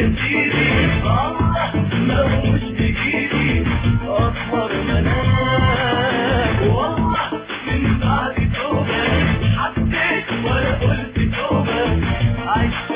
يا سيدي الله لو مش بإيدي أصفر منام والله من بعد توبة حبيت ولا قلت توبة عشت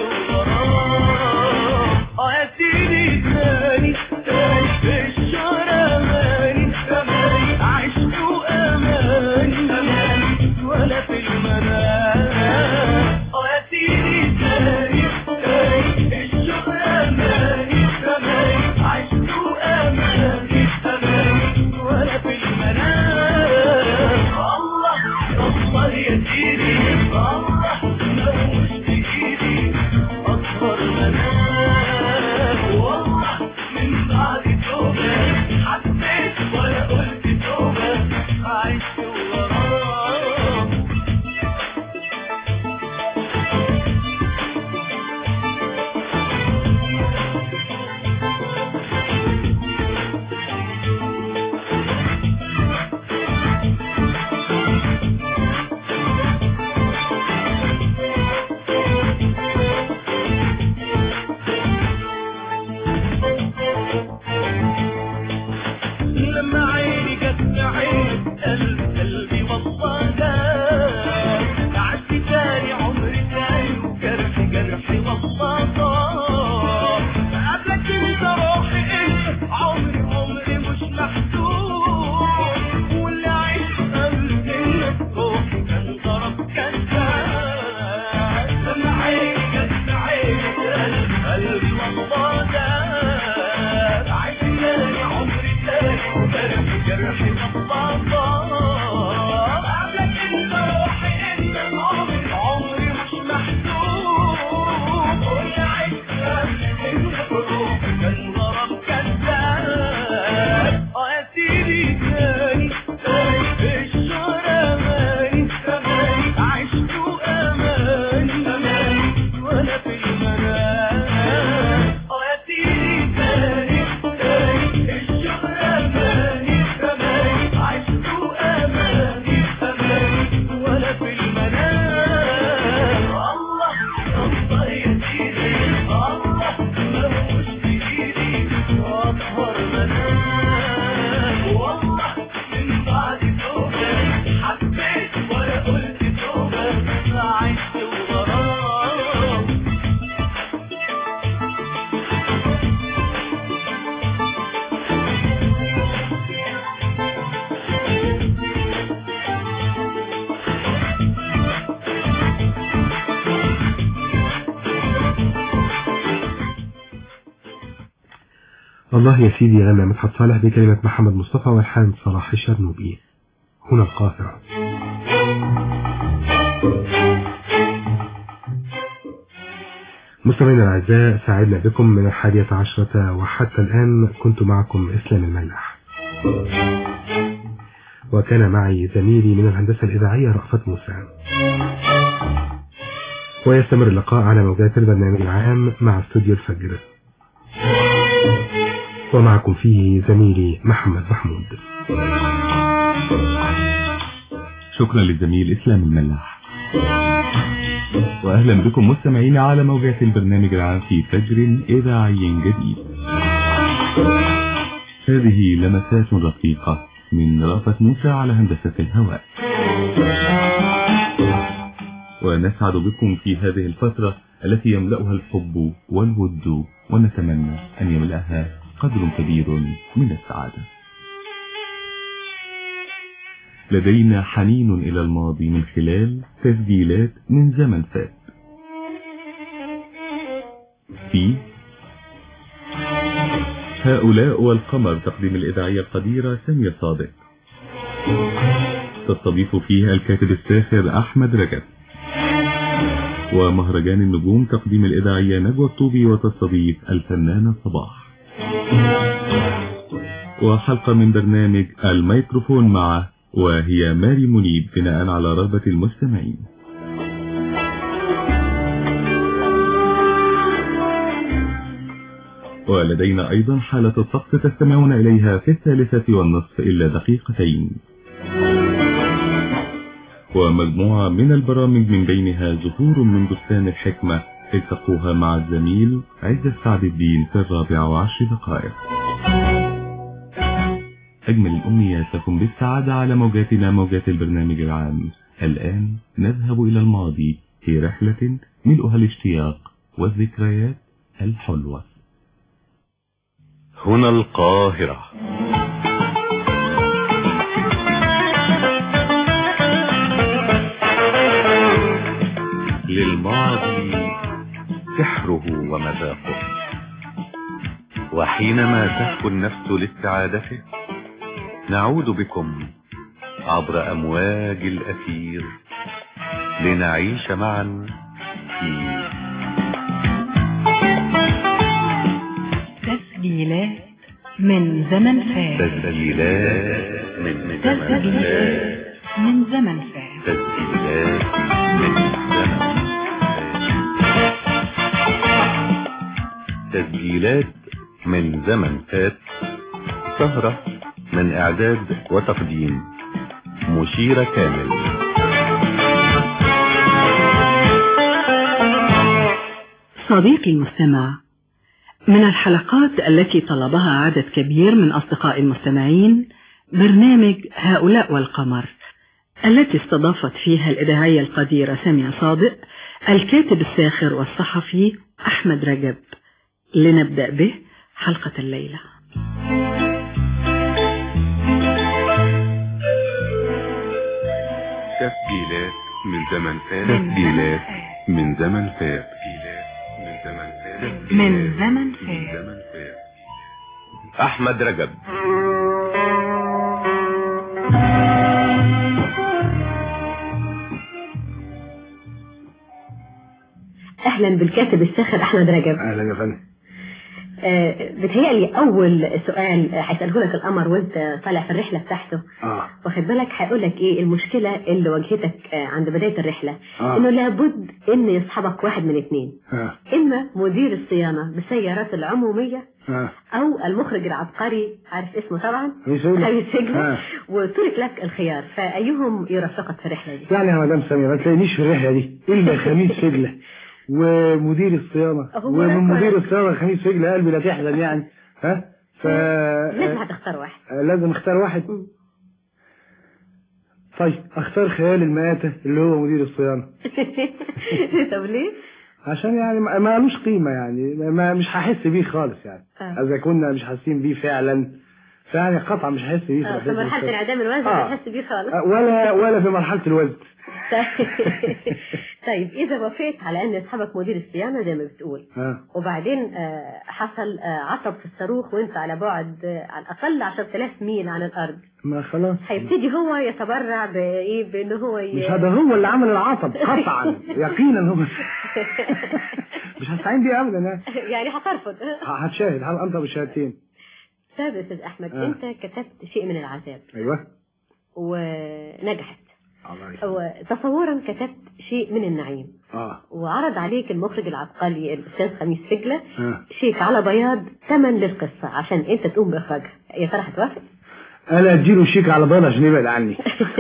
وغرام اه يا سيدي تاني تاني في الشهر أماني أماني عشت وأماني أماني ولا في المنام اه يا سيدي تاني تاني الشهر أماني أماني عشت وأماني أماني ولا في المنام الله الله يا سيدي الله لو مش بإيدي أصفر منام والله من بعد توبة حبيت ولا قلت توبة عشت وغرام لما عيني جت عين قلب قلبي والله داب قعدت تاني عمري تاني وجرحي جرحي والله طار قبلك انت روحي انت عمري عمري مش محسوب واللي عشت قبل انك روحي كان ضرب كذاب لما عيني جت عين قلب قلبي والله داب عشت تاني عمري تاني وجرحي جرحي والله طار قبلك انت روحي انت عمري عمري مش محسوب واللي عشت قبل انك روحي كان ضرب كذاب اه يا سيدي تاني تاني في الشهر اماني اماني عشت اماني اماني وانا في المنام اه يا سيدي تاني تاني الشهر اماني اماني عشت اماني اماني وانا في المنام الله الله يا سيدي الله ملوش بايدي اكبر منام والله من بعد توبه حبيت ولا قلت توبه عشت وغرام الله يا سيدي غنى مدحت صالح بكلمة محمد مصطفى والحان صلاح الشرنوبي هنا القاهرة مستمعينا الأعزاء سعدنا بكم من الحادية عشرة وحتى الآن كنت معكم إسلام الملاح وكان معي زميلي من الهندسة الإذاعية رأفت موسى ويستمر اللقاء على موجات البرنامج العام مع استوديو الفجر ومعكم فيه زميلي محمد محمود شكرا للزميل إسلام الملاح وأهلا بكم مستمعين على موجات البرنامج العام في فجر إذاعي جديد هذه لمسات رقيقة من رأفت موسى على هندسة الهواء ونسعد بكم في هذه الفترة التي يملأها الحب والود ونتمنى أن يملأها قدر كبير من السعادة لدينا حنين إلى الماضي من خلال تسجيلات من زمن فات في هؤلاء والقمر تقديم الإذاعية القديرة سامية صادق تستضيف فيها الكاتب الساخر أحمد رجب ومهرجان النجوم تقديم الإذاعية نجوى الطوبي وتستضيف الفنانة صباح وحلقة من برنامج الميكروفون مع وهي ماري منيب بناء على رغبة المستمعين ولدينا أيضا حالة الطقس تستمعون إليها في الثالثة والنصف إلا دقيقتين ومجموعة من البرامج من بينها زهور من بستان الحكمة التقوها مع الزميل عز السعد الدين في الرابعة وعشر دقائق أجمل الأمنيات لكم بالسعادة على موجاتنا موجات البرنامج العام الآن نذهب إلى الماضي في رحلة ملؤها الاشتياق والذكريات الحلوة هنا القاهرة للماضي سحره ومذاقه وحينما تهفو النفس لاستعادته نعود بكم عبر أمواج الأثير لنعيش معا في تسجيلات من زمن فات تسجيلات من زمن تسجيلات فات من زمن فات تسجيلات من زمن فات تسجيلات من زمن فات سهرة من إعداد وتقديم مشيرة كامل صديقي المستمع من الحلقات التي طلبها عدد كبير من أصدقاء المستمعين برنامج هؤلاء والقمر التي استضافت فيها الإذاعية القديرة سامية صادق الكاتب الساخر والصحفي أحمد رجب لنبدأ به حلقة الليلة تسجيلات من زمن فات تسجيلات من زمن فات تسجيلات من زمن فات من زمن من فات زمن فات أحمد رجب اهلا بالكاتب الساخر احمد رجب اهلا يا فندم آه بتهيألي اول سؤال هيساله لك القمر وانت طالع في الرحله بتاعته اه واخد بالك هيقول لك ايه المشكله اللي واجهتك آه عند بدايه الرحله آه. انه لابد ان يصحبك واحد من اثنين اه اما مدير الصيانه بالسيارات العموميه اه او المخرج العبقري عارف اسمه طبعا خميس عيلة. خميس سجلة آه. وترك لك الخيار فايهم يرافقك في الرحله دي يعني يا مدام سامية ما تلاقينيش في الرحلة دي إلا خميس سجلة ومدير الصيانة هو ومن رأيك مدير ولا؟ الصيانة خميس سجلة قلبي لا تحزن يعني ها ف لازم هتختار واحد آه، لازم اختار واحد مم. طيب اختار خيال المآتة اللي هو مدير الصيانة طب ليه؟ عشان يعني ما ما لوش قيمة يعني ما مش هحس بيه خالص يعني آه. إذا كنا مش حاسين بيه فعلا فيعني قطعا مش هحس بيه آه، في رحلة مرحله الصيانة. انعدام الوزن آه. هتحس بيه خالص آه، ولا ولا في مرحلة الوزن طيب إذا وافقت على أن أصحابك مدير الصيانة زي ما بتقول ها وبعدين آه، حصل آه، عطب في الصاروخ وأنت على بعد آه، على الأقل 10000 ميل عن الأرض ما خلاص هيبتدي هو يتبرع بإيه بأن هو ي... مش هذا هو اللي عمل العطب قطعا يقينا هو مش هستعين بيه ابدا يعني. يعني هترفض هتشاهد هل انت بالشهادتين طيب يا أستاذ أحمد آه. أنت كتبت شيء من العذاب ايوه ونجحت الله يسلمك. وتصورا كتبت شيء من النعيم اه وعرض عليك المخرج العبقري الأستاذ خميس فجلة اه شيك على بياض ثمن للقصة عشان انت تقوم باخراجها يا ترى هتوافق انا اديله شيك على بيض عشان يبعد عني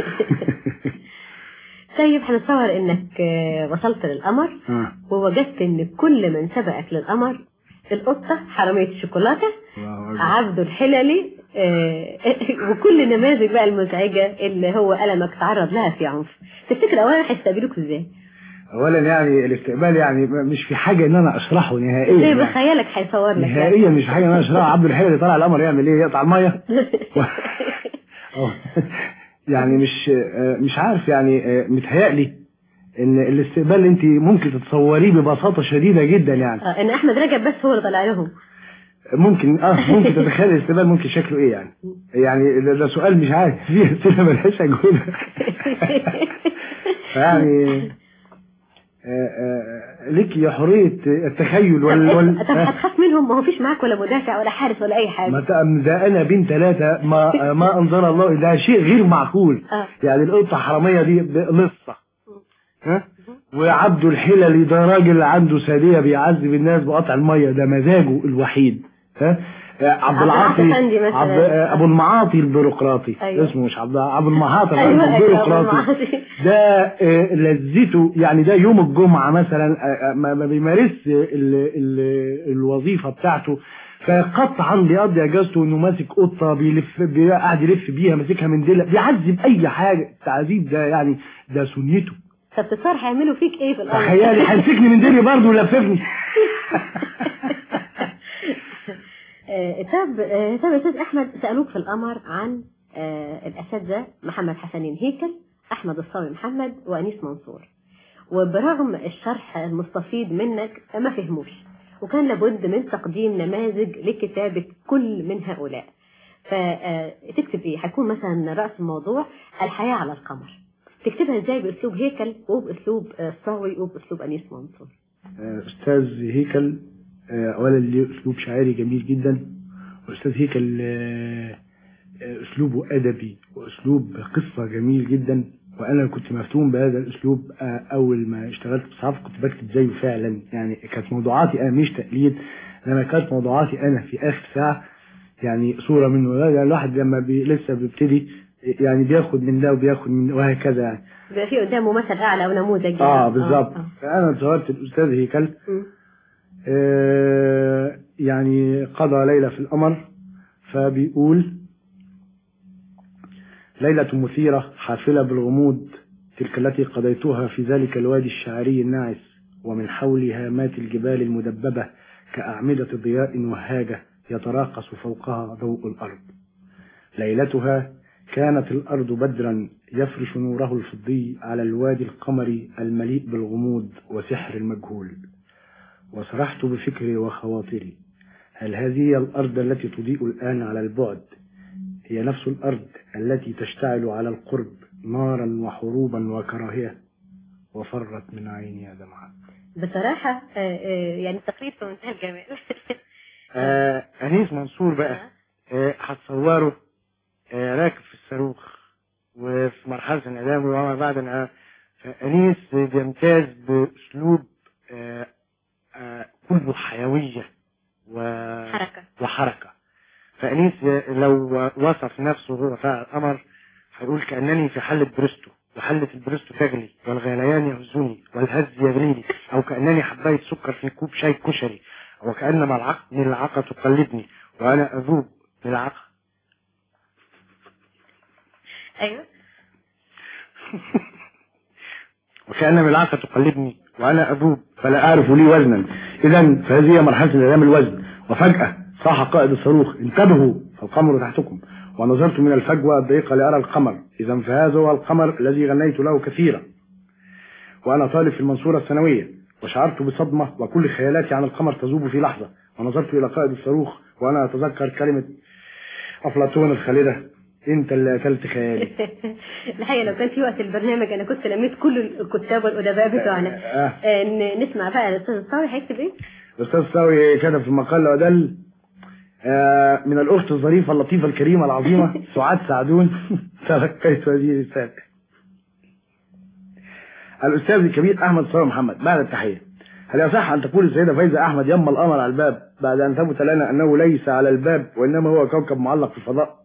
طيب هنتصور انك آه، وصلت للقمر اه ووجدت ان كل من سبقك للقمر القطة حرامية الشوكولاتة الله أكبر. عبده الحللي آه، وكل النماذج بقى المزعجة اللي هو ألمك تعرض لها في عنف تفتكر أولا هيستقبلوك ازاي؟ اولا يعني الاستقبال يعني مش في حاجه ان انا اشرحه نهائيا زي يعني. بخيالك هيصور لك نهائيا مش في حاجه ان انا اشرحه عبد الحلال اللي طالع القمر يعمل ايه يقطع الميه أو- يعني مش آه، مش عارف يعني آه، متهيألي ان الاستقبال اللي انت ممكن تتصوريه ببساطه شديده جدا يعني آه، ان احمد رجب بس هو اللي طلع لهم ممكن اه ممكن تتخيل الاستقبال ممكن شكله ايه يعني يعني ده, ده سؤال مش عارف فيه اسئله ملهاش اجوبه يعني آه، آه، لك يا حريه التخيل وال, وال... طب هتخاف منهم ما هو فيش معاك ولا مدافع ولا حارس ولا اي حاجة ما تأم- ده انا بين ثلاثة ما ما انزل الله ده شيء غير معقول آه. يعني القطة حرامية دي لصة ها وعبده الحللي ده راجل عنده سادية بيعذب الناس بقطع المية ده مزاجه الوحيد ها آه، عبد عبد العاطي العاطي أفندي مثلاً. عبد آه، ابو المعاطي البيروقراطي أيوة. اسمه مش عبد ابو المعاطي أيوة، أيوة، أبو البيروقراطي المعاطي. ده آه، لذته يعني ده يوم الجمعة مثلا آه، آه، ما ما بيمارس ال ال الوظيفة بتاعته فقطعا بيقضي اجازته انه ماسك قطه بيلف بي- قاعد يلف بيها ماسكها من ديلها بيعذب اي حاجه التعذيب ده يعني ده سنته طب تتصور هيعملوا فيك ايه في الامر تخيلي هيمسكني من ديلي برضه ويلففني آه، طب آه، طب يا استاذ احمد سالوك في القمر عن آه، الاساتذه محمد حسنين هيكل احمد الصاوي محمد وانيس منصور وبرغم الشرح المستفيض منك ما فهموش وكان لابد من تقديم نماذج لكتابه كل من هؤلاء فتكتب ايه هيكون مثلا راس الموضوع الحياه على القمر تكتبها ازاي باسلوب هيكل وباسلوب آه، الصاوي وباسلوب انيس منصور آه، استاذ هيكل آه، اولا ليه اسلوب شاعري جميل جدا واستاذ هيكل آه، آه، اسلوبه ادبي واسلوب قصه جميل جدا وانا كنت مفتون بهذا الاسلوب آه، اول ما اشتغلت في الصحافه كنت بكتب زيه فعلا يعني كانت موضوعاتي انا مش تقليد انما كانت موضوعاتي انا في اخر ساعه يعني صوره منه يعني الواحد لما بي لسه بيبتدي يعني بياخد من ده وبياخد من ده وهكذا يعني بيبقى في قدامه مثل اعلى او نموذج اه يعني. بالظبط آه. فانا تصورت الاستاذ هيكل مم. آه، يعني قضى ليلة في القمر فبيقول ليلة مثيرة حافلة بالغموض تلك التي قضيتها في ذلك الوادي الشعري الناعس ومن حول هامات الجبال المدببة كأعمدة ضياء وهاجة يتراقص فوقها ضوء الأرض ليلتها كانت الأرض بدرا يفرش نوره الفضي على الوادي القمري المليء بالغموض وسحر المجهول وسرحت بفكري وخواطري هل هذه هي الأرض التي تضيء الآن على البعد هي نفس الأرض التي تشتعل على القرب نارا وحروبا وكراهية وفرت من عيني دمعة بصراحة آه، آه، يعني تقرير في منتهى الجمال آه أنيس منصور بقى آه هتصوره آه راكب في الصاروخ وفي مرحلة الإعدام وما بعد الإعدام فأنيس بيمتاز بأسلوب آه آه كله حيوية و... حركة وحركة فأنيس لو وصف نفسه هو فاعل القمر هيقول كأنني في حلة بريستو وحلة البريستو تغلي والغليان يهزني والهز يغليني أو كأنني حباية سكر في كوب شاي كشري وكأن ملعقة ملعقة تقلدني وأنا أذوب ملعقة ايوه وكأن ملعقة تقلبني وأنا أذوب فلا أعرف لي وزنا إذا فهذه هي مرحلة الإعلام الوزن وفجأة صاح قائد الصاروخ انتبهوا فالقمر تحتكم ونظرت من الفجوة الضيقة لأرى القمر إذا فهذا هو القمر الذي غنيت له كثيرا وأنا طالب في المنصورة الثانوية وشعرت بصدمة وكل خيالاتي عن القمر تذوب في لحظة ونظرت إلى قائد الصاروخ وأنا أتذكر كلمة أفلاطون الخالدة أنت اللي أكلت خيالي الحقيقة لو كان في وقت البرنامج انا كنت لميت كل الكتاب والادباء بتوعنا آه. آه، ن- نسمع بقى الاستاذ الصاوي هيكتب ايه الأستاذ ساوي كتب في المقالة ودل آه، من الأخت الظريفة اللطيفة الكريمة العظيمة سعاد سعدون تلقيت هذه الرسالة الأستاذ الكبير أحمد صلاح محمد بعد التحية هل يصح أن تقول السيدة فايزة أحمد يم القمر على الباب بعد أن ثبت لنا أنه ليس على الباب وإنما هو كوكب معلق في الفضاء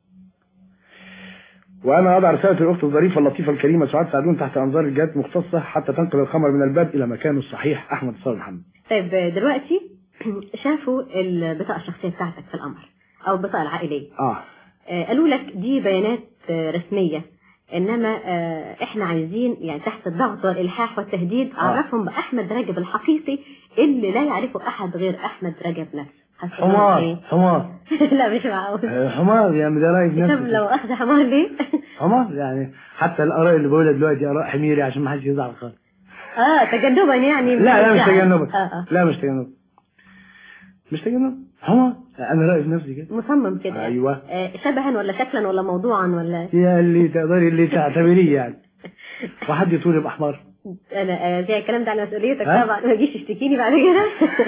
وأنا أضع رسالة الأخت الظريفة اللطيفة الكريمة سعاد سعدون تحت أنظار الجهات المختصة حتى تنقل القمر من الباب إلى مكانه الصحيح أحمد صلاح محمد طيب آه، دلوقتي شافوا البطاقة الشخصية بتاعتك في القمر او البطاقة العائلية آه آه، قالوا لك دي بيانات آه، رسمية انما آه، احنا عايزين يعني تحت الضغط والالحاح والتهديد عرفهم باحمد رجب الحقيقي اللي لا يعرفه احد غير احمد رجب نفسه حاسس إنهم حمار إيه؟ حمار لا مش معقول آه، حمار يعني ده رأي في طب نفسه لو اخذ حمار ليه حمار يعني حتى الآراء اللي بقولها دلوقتي آراء حميري عشان ما حدش يزعل خالص اه تجنبا يعني لا لا مش الزعل. تجنبا اه اه لا مش تجنبا مش تجنبا حمار أنا رأيي في نفسي كده مصمم كده أيوة. آه شبها ولا شكلا ولا موضوعا ولا يا اللي تقدري اللي تعتبريه يعني وحد يطول يبقى حمار انا آه زي الكلام ده على مسؤوليتك ها؟ طبعا ما تجيش تشتكيني بعد كده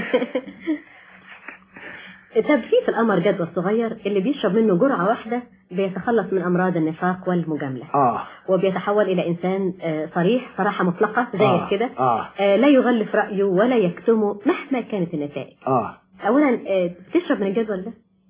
طب في في القمر جدول صغير اللي بيشرب منه جرعة واحدة بيتخلص من أمراض النفاق والمجاملة آه وبيتحول إلى إنسان آه، صريح صراحة مطلقة زي آه. كده آه آه، لا يغلف رأيه ولا يكتمه مهما كانت النتائج آه أولا آه، بتشرب من الجدول ده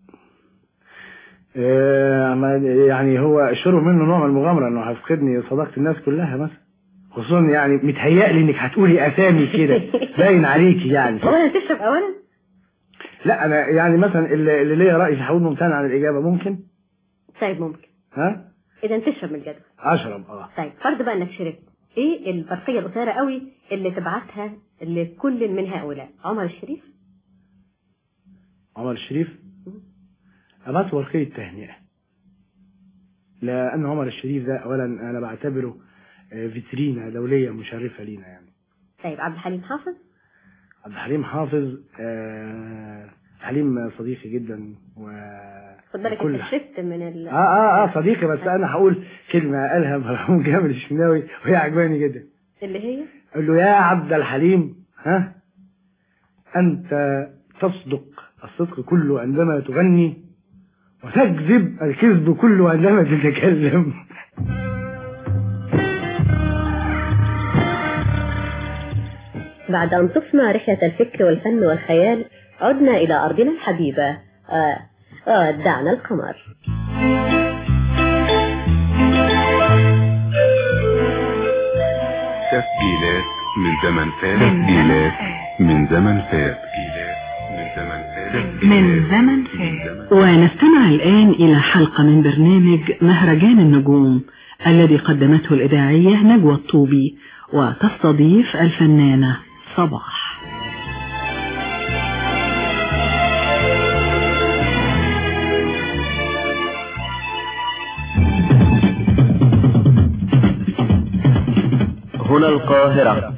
آه، ما- يعني هو شرب منه نوع من المغامرة انه هيفقدني صداقة الناس كلها مثلا خصوصا يعني متهيألي انك هتقولي اسامي كده باين عليكي يعني اولا تشرب اولا لا انا يعني مثلا اللي, اللي ليا رأي هقول ممتنع عن الإجابة ممكن طيب ممكن ها اذا تشرب من الجدول اشرب اه طيب فرض بقى انك شربت ايه البرقيه القصيره قوي اللي تبعتها لكل من هؤلاء عمر الشريف عمر الشريف أبعت ورقية تهنئة لأن عمر الشريف ده أولا أنا بعتبره آه، فيترينا دولية مشرفة لينا يعني طيب عبد الحليم حافظ عبد الحليم حافظ آه، عبد الحليم صديقي جدا و خد بالك وكل- انت شفت من ال اه اه اه صديقي بس انا هقول كلمه قالها مرحوم جابر الشناوي وهي عجباني جدا اللي هي قال له يا عبد الحليم ها انت تصدق الصدق كله عندما تغني وتكذب الكذب كله عندما تتكلم بعد أن طفنا رحلة الفكر والفن والخيال عدنا إلى أرضنا الحبيبة آه آه دعنا القمر تسجيلات من زمن فات تسجيلات من زمن فات تسجيلات من زمن فات من زمن فات ونستمع الآن إلى حلقة من برنامج مهرجان النجوم الذي قدمته الإذاعية نجوى الطوبي وتستضيف الفنانة صباح هنا القاهرة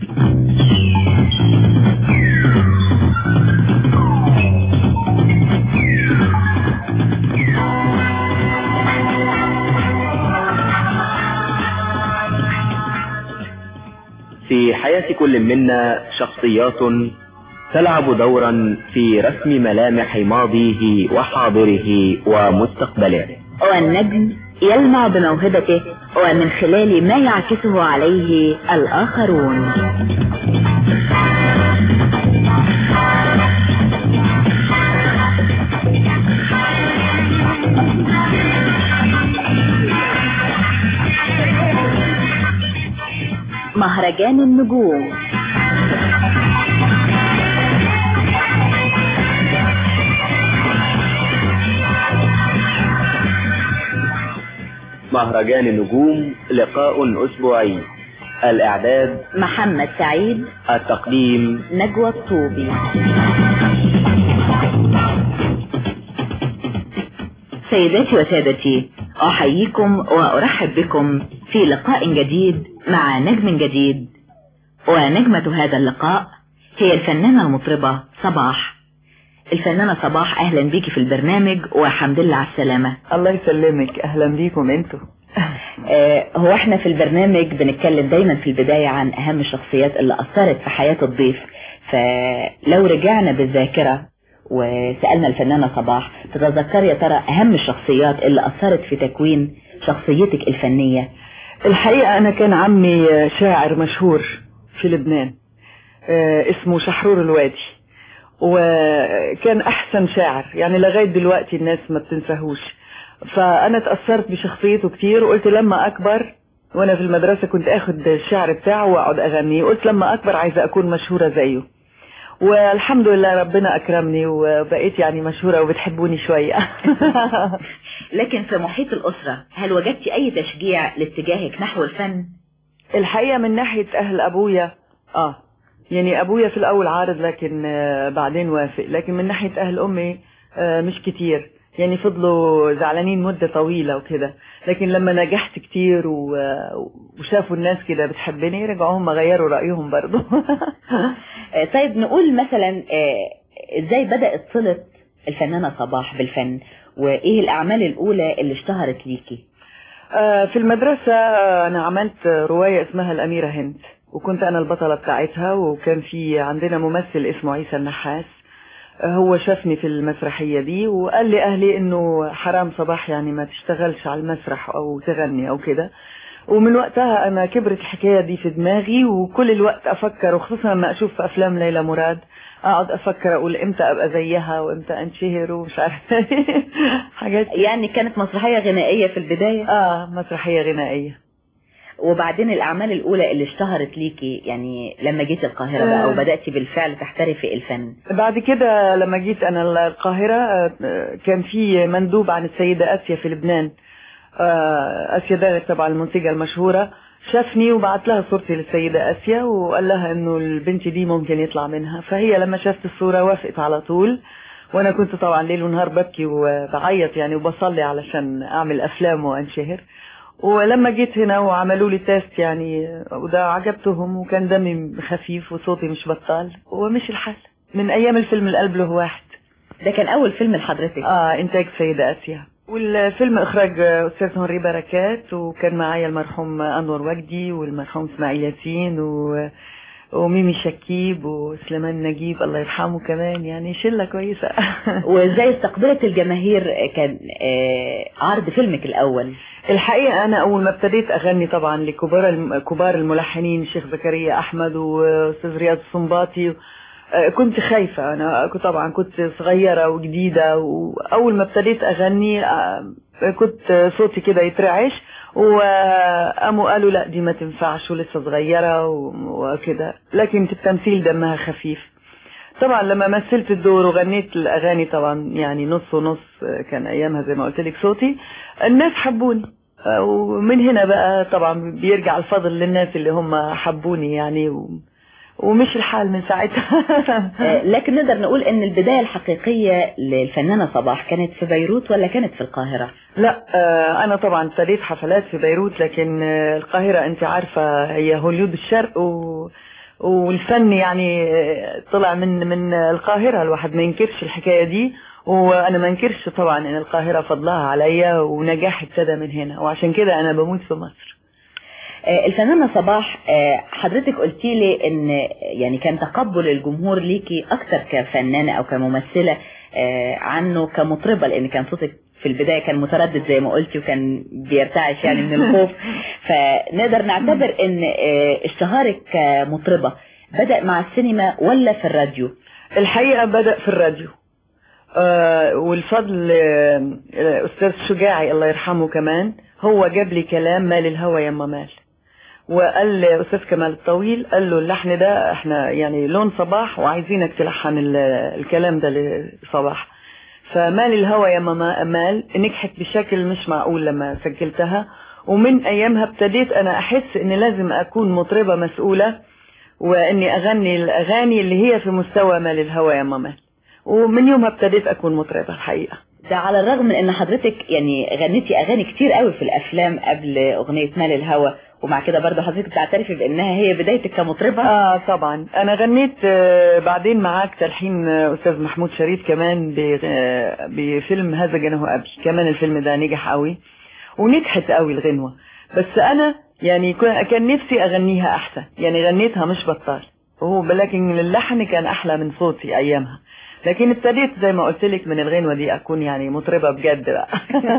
في حياة كل منا شخصيات تلعب دورا في رسم ملامح ماضيه وحاضره ومستقبله والنجم يلمع بموهبته ومن خلال ما يعكسه عليه الآخرون مهرجان النجوم مهرجان النجوم لقاء أسبوعي الإعداد محمد سعيد التقديم نجوى الطوبي سيداتي وسادتي أحييكم وأرحب بكم في لقاء جديد مع نجم جديد ونجمة هذا اللقاء هي الفنانة المطربة صباح الفنانة صباح أهلا بيكي في البرنامج وحمد لله على السلامة الله يسلمك اهلا بيكم انتوا آه، هو احنا في البرنامج بنتكلم دايما في البداية عن اهم الشخصيات اللي اثرت في حياة الضيف فلو رجعنا بالذاكرة وسألنا الفنانة صباح تتذكر يا ترى اهم الشخصيات اللي اثرت في تكوين شخصيتك الفنية الحقيقة انا كان عمي شاعر مشهور في لبنان آه، اسمه شحرور الوادي وكان احسن شاعر يعني لغاية دلوقتي الناس ما بتنساهوش فانا اتأثرت بشخصيته كتير وقلت لما اكبر وانا في المدرسة كنت اخد الشعر بتاعه واقعد اغنيه قلت لما اكبر عايزة اكون مشهورة زيه والحمد لله ربنا اكرمني وبقيت يعني مشهورة وبتحبوني شوية لكن في محيط الاسرة هل وجدتي اي تشجيع لاتجاهك نحو الفن الحقيقة من ناحية أهل أبويا آه يعني أبويا في الأول عارض لكن آه بعدين وافق لكن من ناحية أهل أمي آه مش كتير يعني فضلوا زعلانين مدة طويلة وكده لكن لما نجحت كتير و... وشافوا الناس كده بتحبني رجعوا هم غيروا رأيهم برضو آه، طيب نقول مثلا آه، ازاي بدأت صلة الفنانة صباح بالفن وايه الاعمال الاولى اللي اشتهرت ليكي آه، في المدرسة آه، أنا عملت رواية اسمها الأميرة هند وكنت أنا البطلة بتاعتها وكان في عندنا ممثل اسمه عيسى النحاس آه، هو شافني في المسرحية دي وقال لي أهلي إنه حرام صباح يعني ما تشتغلش على المسرح أو تغني أو كده ومن وقتها انا كبرت الحكايه دي في دماغي وكل الوقت افكر وخصوصا لما اشوف في افلام ليلى مراد اقعد افكر اقول امتى ابقى زيها وامتى انشهر ومش عارفه حاجات يعني كانت مسرحية غنائية في البداية اه مسرحيه غنائيه وبعدين الأعمال الأولى اللي اشتهرت ليكي يعني لما جيت القاهرة بقى آه. وبدأتي بالفعل تحترفي الفن بعد كده لما جيت انا القاهرة آه، كان في مندوب عن السيدة اسيا في لبنان آه، اسيا دارك طبعا المنتجة المشهورة شافني وبعت لها صورتي للسيدة اسيا وقال لها انه البنت دي ممكن يطلع منها فهي لما شافت الصورة وافقت على طول وانا كنت طبعا ليل ونهار ببكي وبعيط يعني وبصلي علشان اعمل افلام وانشهر ولما جيت هنا وعملوا لي تيست يعني وده عجبتهم وكان دمي خفيف وصوتي مش بطال ومشي الحال من ايام الفيلم القلب له واحد ده كان أول فيلم لحضرتك اه انتاج سيدة اسيا والفيلم اخراج استاذ هنري بركات وكان معايا المرحوم انور وجدي والمرحوم اسماعيل ياسين و... وميمي شكيب وسليمان نجيب الله يرحمه كمان يعني شله كويسه وازاي استقبلت الجماهير كان آه، عرض فيلمك الأول الحقيقة أنا أول ما ابتديت أغني طبعا لكبار الم- كبار الملحنين الشيخ زكريا أحمد وأستاذ رياض السنباطي آه، كنت خايفة أنا كنت طبعا كنت صغيرة وجديدة وأول ما ابتديت أغني آه، كنت صوتي كده يترعش وقاموا قالوا لا دي ما تنفعش ولسه صغيرة و- وكده لكن في التمثيل دمها خفيف طبعا لما مثلت الدور وغنيت الاغاني طبعا يعني نص ونص كان ايامها زي ما قلت لك صوتي الناس حبوني آه، ومن هنا بقى طبعا بيرجع الفضل للناس اللي هم حبوني يعني و... ومش الحال من ساعتها آه، لكن نقدر نقول ان البداية الحقيقية للفنانة صباح كانت في بيروت ولا كانت في القاهرة لا آه، انا طبعا ابتديت حفلات في بيروت لكن آه، القاهرة انت عارفة هي هوليود الشرق و... والفن يعني آه، طلع من من القاهرة الواحد ما ينكرش الحكاية دي وانا ما انكرش طبعا ان القاهرة فضلها عليا ونجاح ابتدى من هنا وعشان كده انا بموت في مصر آه، الفنانة صباح آه، حضرتك قلتي لي ان يعني كان تقبل الجمهور ليكي اكتر كفنانة او كممثلة آه، عنه كمطربة لان كان صوتك في البداية كان متردد زي ما قلتي وكان بيرتعش يعني من الخوف فنقدر نعتبر ان آه، اشتهارك كمطربة بدأ مع السينما ولا في الراديو الحقيقة بدأ في الراديو آه والفضل آه آه، أستاذ شجاعي الله يرحمه كمان هو جاب لي كلام مال الهوى يما مال وقال لأستاذ كمال الطويل قال له اللحن ده احنا يعني لون صباح وعايزينك تلحن ال- الكلام ده لصباح فمال الهوى يما ما- مال نجحت بشكل مش معقول لما سجلتها ومن ايامها ابتديت انا احس ان لازم اكون مطربة مسؤولة واني اغني الاغاني اللي هي في مستوى مال الهوى يا ماما ومن يومها ابتديت اكون مطربة الحقيقة ده على الرغم من ان حضرتك يعني غنيتي اغاني كتير قوي في الافلام قبل اغنية مال الهوى ومع كده برضه حضرتك بتعترفي بانها هي بدايتك كمطربة اه طبعا انا غنيت آه، بعدين معاك تلحين آه، استاذ محمود شريف كمان ب- آه، بفيلم هذا جنه ابي كمان الفيلم ده نجح قوي ونجحت قوي الغنوة بس انا يعني كن- كان نفسي اغنيها احسن يعني غنيتها مش بطال وهو لكن اللحن كان احلى من صوتي ايامها لكن ابتديت زي ما قلت لك من الغنوة دي اكون يعني مطربة بجد بقى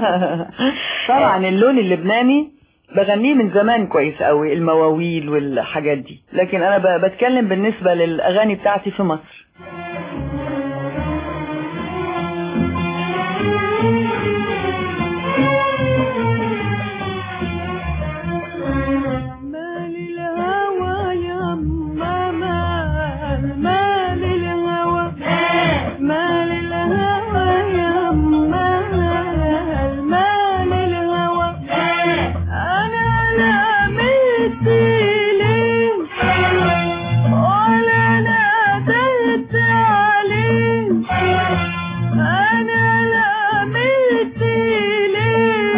طبعا اللون اللبناني بغنيه من زمان كويس قوي المواويل والحاجات دي لكن انا ب- بتكلم بالنسبة للاغاني بتاعتي في مصر مال الهوى يا ماما مال الهوى مال الهوى يا ماما مال الهوى انا لا مثلي ولا ناديت عليه انا لا مثلي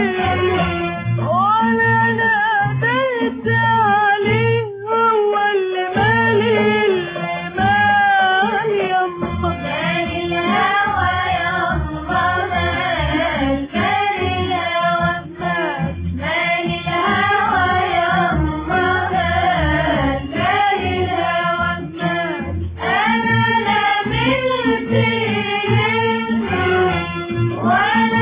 ولا ناديت عليه هو اللي مالي المال يما مال الهوى يما مال مال الهوى مال مال الهوى يما مال مال الهوى مال انا لا مثلي ولا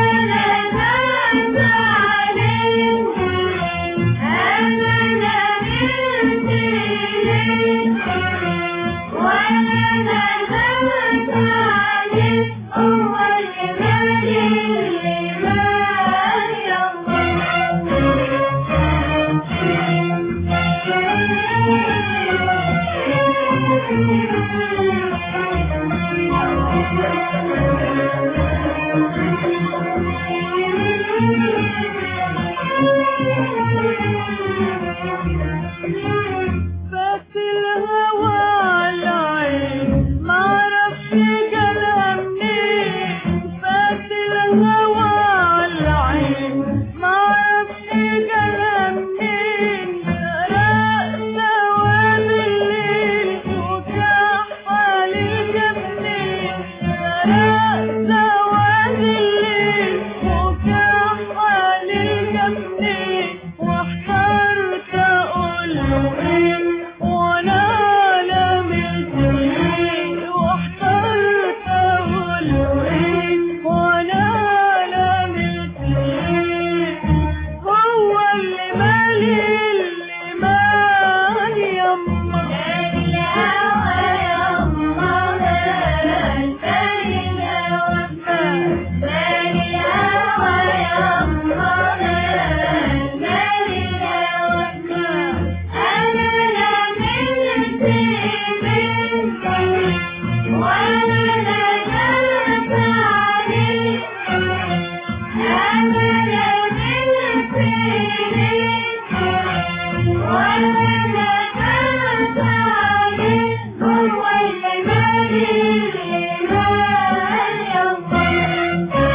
سواد الليل وكحل الجنين واحترت اقول له ايه وانا لميت ايه واحترت اقول له ايه وانا لميت ايه هو اللي مالي اللي مالي يما الهوى يما مالي الهوى مالي الهوى يما مالي الهوى انا لميت منك وانا ندمت عليك انا لميت منك وانا ندمت عليك هو اللي مالي اللي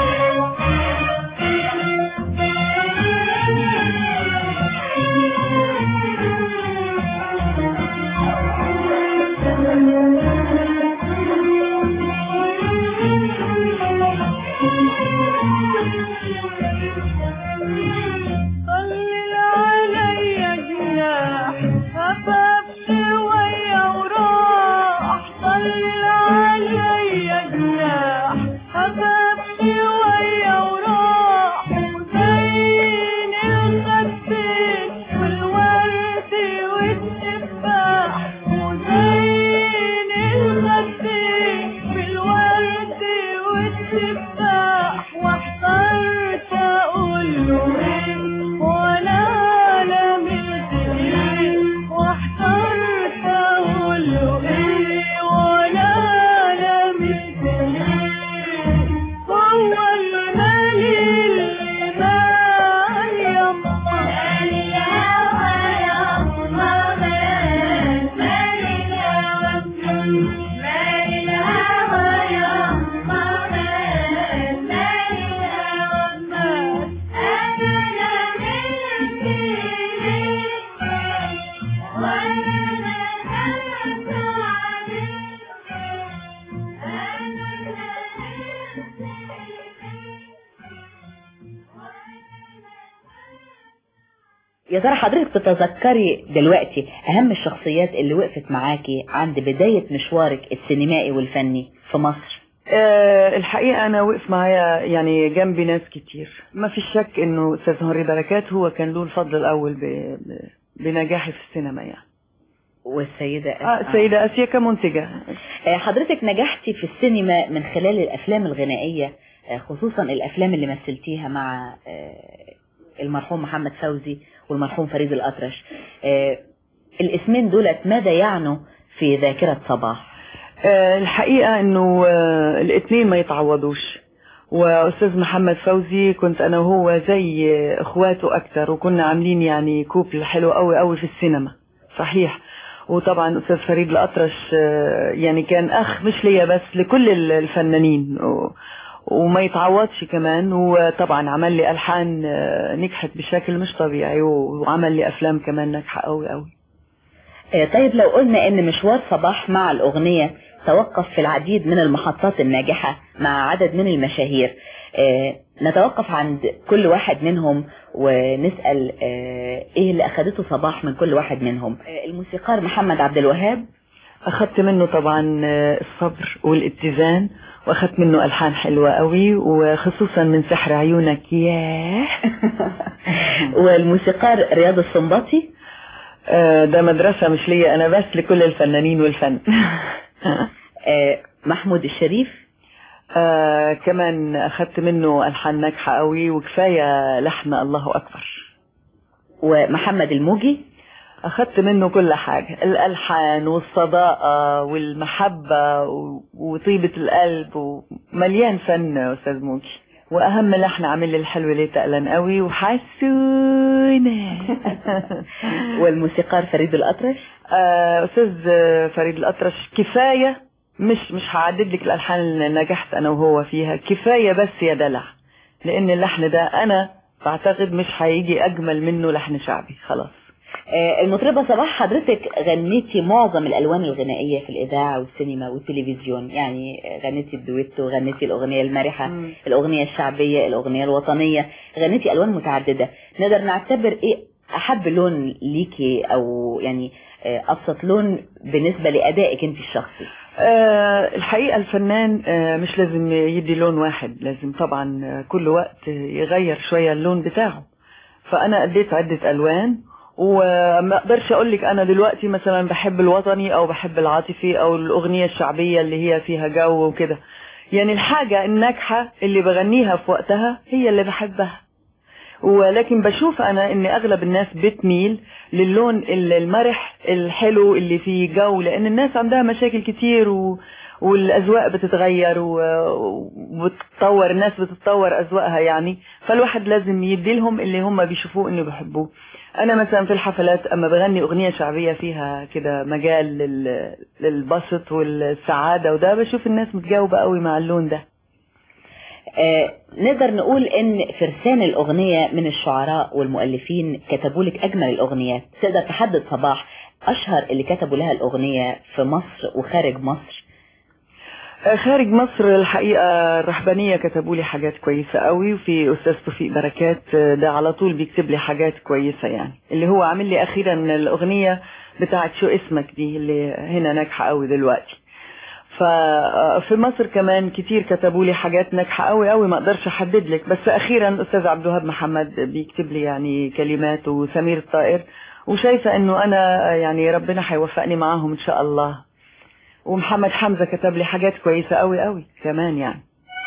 طلل عليا جناح خفف شوية وراح طلل عليا جناح خفف شوية وراح وزين الخفيف والورد والتفاح وزين الخفيف بالورد والتفاح واحترت اقول له ايه وانا لميت ايه واحترت اقول له ايه وانا لميت ايه هو اللي مالي اللي مالي يما مالي الهوى يما مالي مالي الهوى مالي الهوى يما مالي مالي الهوى مالي انا لميت ايه وانا ندمت عليك يا ترى حضرتك تتذكري دلوقتي اهم الشخصيات اللي وقفت معاكي عند بداية مشوارك السينمائي والفني في مصر أه الحقيقة أنا وقف معايا يعني جنبي ناس كتير ما في شك إنه أستاذ هنري بركات هو كان له الفضل الأول ب... ب... بنجاحي في السينما يعني والسيدة آه السيدة آسيا كمنتجة آه، حضرتك نجحتي في السينما من خلال الأفلام الغنائية آه، خصوصا الأفلام اللي مثلتيها مع آه، المرحوم محمد فوزي والمرحوم فريد الأطرش آه، الاسمين دولت ماذا يعنوا في ذاكرة صباح أه الحقيقة إنه أه الاتنين ما يتعوضوش وأستاذ محمد فوزي كنت أنا وهو زي إخواته أكتر وكنا عاملين يعني كوبل حلو قوي قوي في السينما صحيح وطبعا أستاذ فريد الأطرش أه يعني كان أخ مش ليا بس لكل الفنانين و... وما يتعوضش كمان وطبعا عمل لي ألحان أه نجحت بشكل مش طبيعي وعمل لي أفلام كمان ناجحة قوي قوي آه، طيب لو قلنا ان مشوار صباح مع الأغنية توقف في العديد من المحطات الناجحة مع عدد من المشاهير آه، نتوقف عند كل واحد منهم ونسأل آه، ايه اللي اخدته صباح من كل واحد منهم آه، الموسيقار محمد عبد الوهاب أخدت منه طبعا آه، الصبر والاتزان وأخدت منه ألحان حلوة قوي وخصوصا من سحر عيونك ياه والموسيقار رياض السنباطي آه، ده مدرسة مش ليا أنا بس لكل الفنانين والفن آه، محمود الشريف آه كمان أخدت منه ألحان ناجحة قوي وكفاية لحن الله أكبر ومحمد الموجي أخدت منه كل حاجة الألحان والصداقة والمحبة و- وطيبة القلب ومليان فن يا أستاذ موجي وأهم لحن عامل لي الحلو ليه تقلن قوي وحسونة والموسيقار فريد الأطرش آه، أستاذ فريد الأطرش كفاية مش مش هعدد لك الألحان اللي نجحت أنا وهو فيها كفاية بس يا دلع لأن اللحن ده أنا بعتقد مش هيجي أجمل منه لحن شعبي خلاص آه، المطربة صباح حضرتك غنيتي معظم الألوان الغنائية في الإذاعة والسينما والتلفزيون يعني غنيتي الدويتو غنيتي الأغنية المرحة مم. الأغنية الشعبية الأغنية الوطنية غنيتي ألوان متعددة نقدر نعتبر إيه أحب لون ليكي أو يعني آه، أبسط لون بالنسبة لأدائك أنت الشخصي آه، الحقيقة الفنان آه، مش لازم يدي لون واحد لازم طبعا آه، كل وقت يغير شوية اللون بتاعه فأنا أديت عدة ألوان وما أقدرش أقول لك أنا دلوقتي مثلا بحب الوطني أو بحب العاطفي أو الأغنية الشعبية اللي هي فيها جو وكده يعني الحاجة الناجحة اللي بغنيها في وقتها هي اللي بحبها ولكن بشوف انا ان اغلب الناس بتميل للون ال- المرح الحلو اللي فيه جو لان الناس عندها مشاكل كتير و... والاذواق بتتغير و- وبتتطور الناس بتتطور اذواقها يعني فالواحد لازم يدي لهم اللي هم بيشوفوه انه بيحبوه انا مثلا في الحفلات اما بغني اغنيه شعبيه فيها كده مجال لل... للبسط والسعاده وده بشوف الناس متجاوبه قوي مع اللون ده آه، نقدر نقول ان فرسان الاغنية من الشعراء والمؤلفين كتبوا لك اجمل الاغنيات تقدر تحدد صباح اشهر اللي كتبوا لها الاغنية في مصر وخارج مصر خارج مصر الحقيقة الرهبانية كتبوا لي حاجات كويسة قوي وفي أستاذ توفيق بركات ده على طول بيكتب لي حاجات كويسة يعني اللي هو عامل لي أخيرا الأغنية بتاعت شو اسمك دي اللي هنا ناجحة قوي دلوقتي ففي مصر كمان كتير كتبوا لي حاجات ناجحة قوي قوي ما اقدرش احدد لك بس اخيرا استاذ عبد الوهاب محمد بيكتب لي يعني كلمات وسمير الطائر وشايفة انه انا يعني ربنا هيوفقني معاهم ان شاء الله ومحمد حمزة كتب لي حاجات كويسة قوي قوي كمان يعني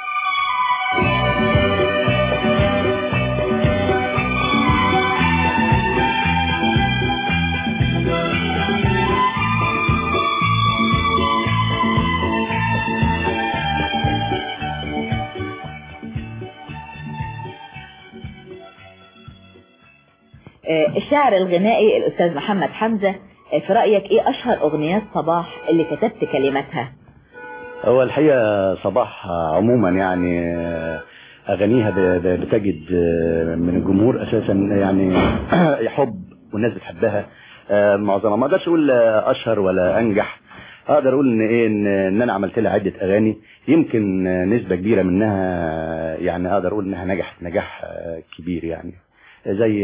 آه، الشاعر الغنائي الاستاذ محمد حمزة آه، في رأيك ايه اشهر اغنيات صباح اللي كتبت كلماتها هو الحقيقة صباح عموما يعني أغانيها ب- ب- بتجد من الجمهور أساسا يعني حب والناس بتحبها معظمها ما أقدرش أقول أشهر ولا أنجح أقدر أقول إن إيه إن إن أنا عملت لها عدة أغاني يمكن نسبة كبيرة منها يعني أقدر أقول إنها نجحت نجاح كبير يعني زي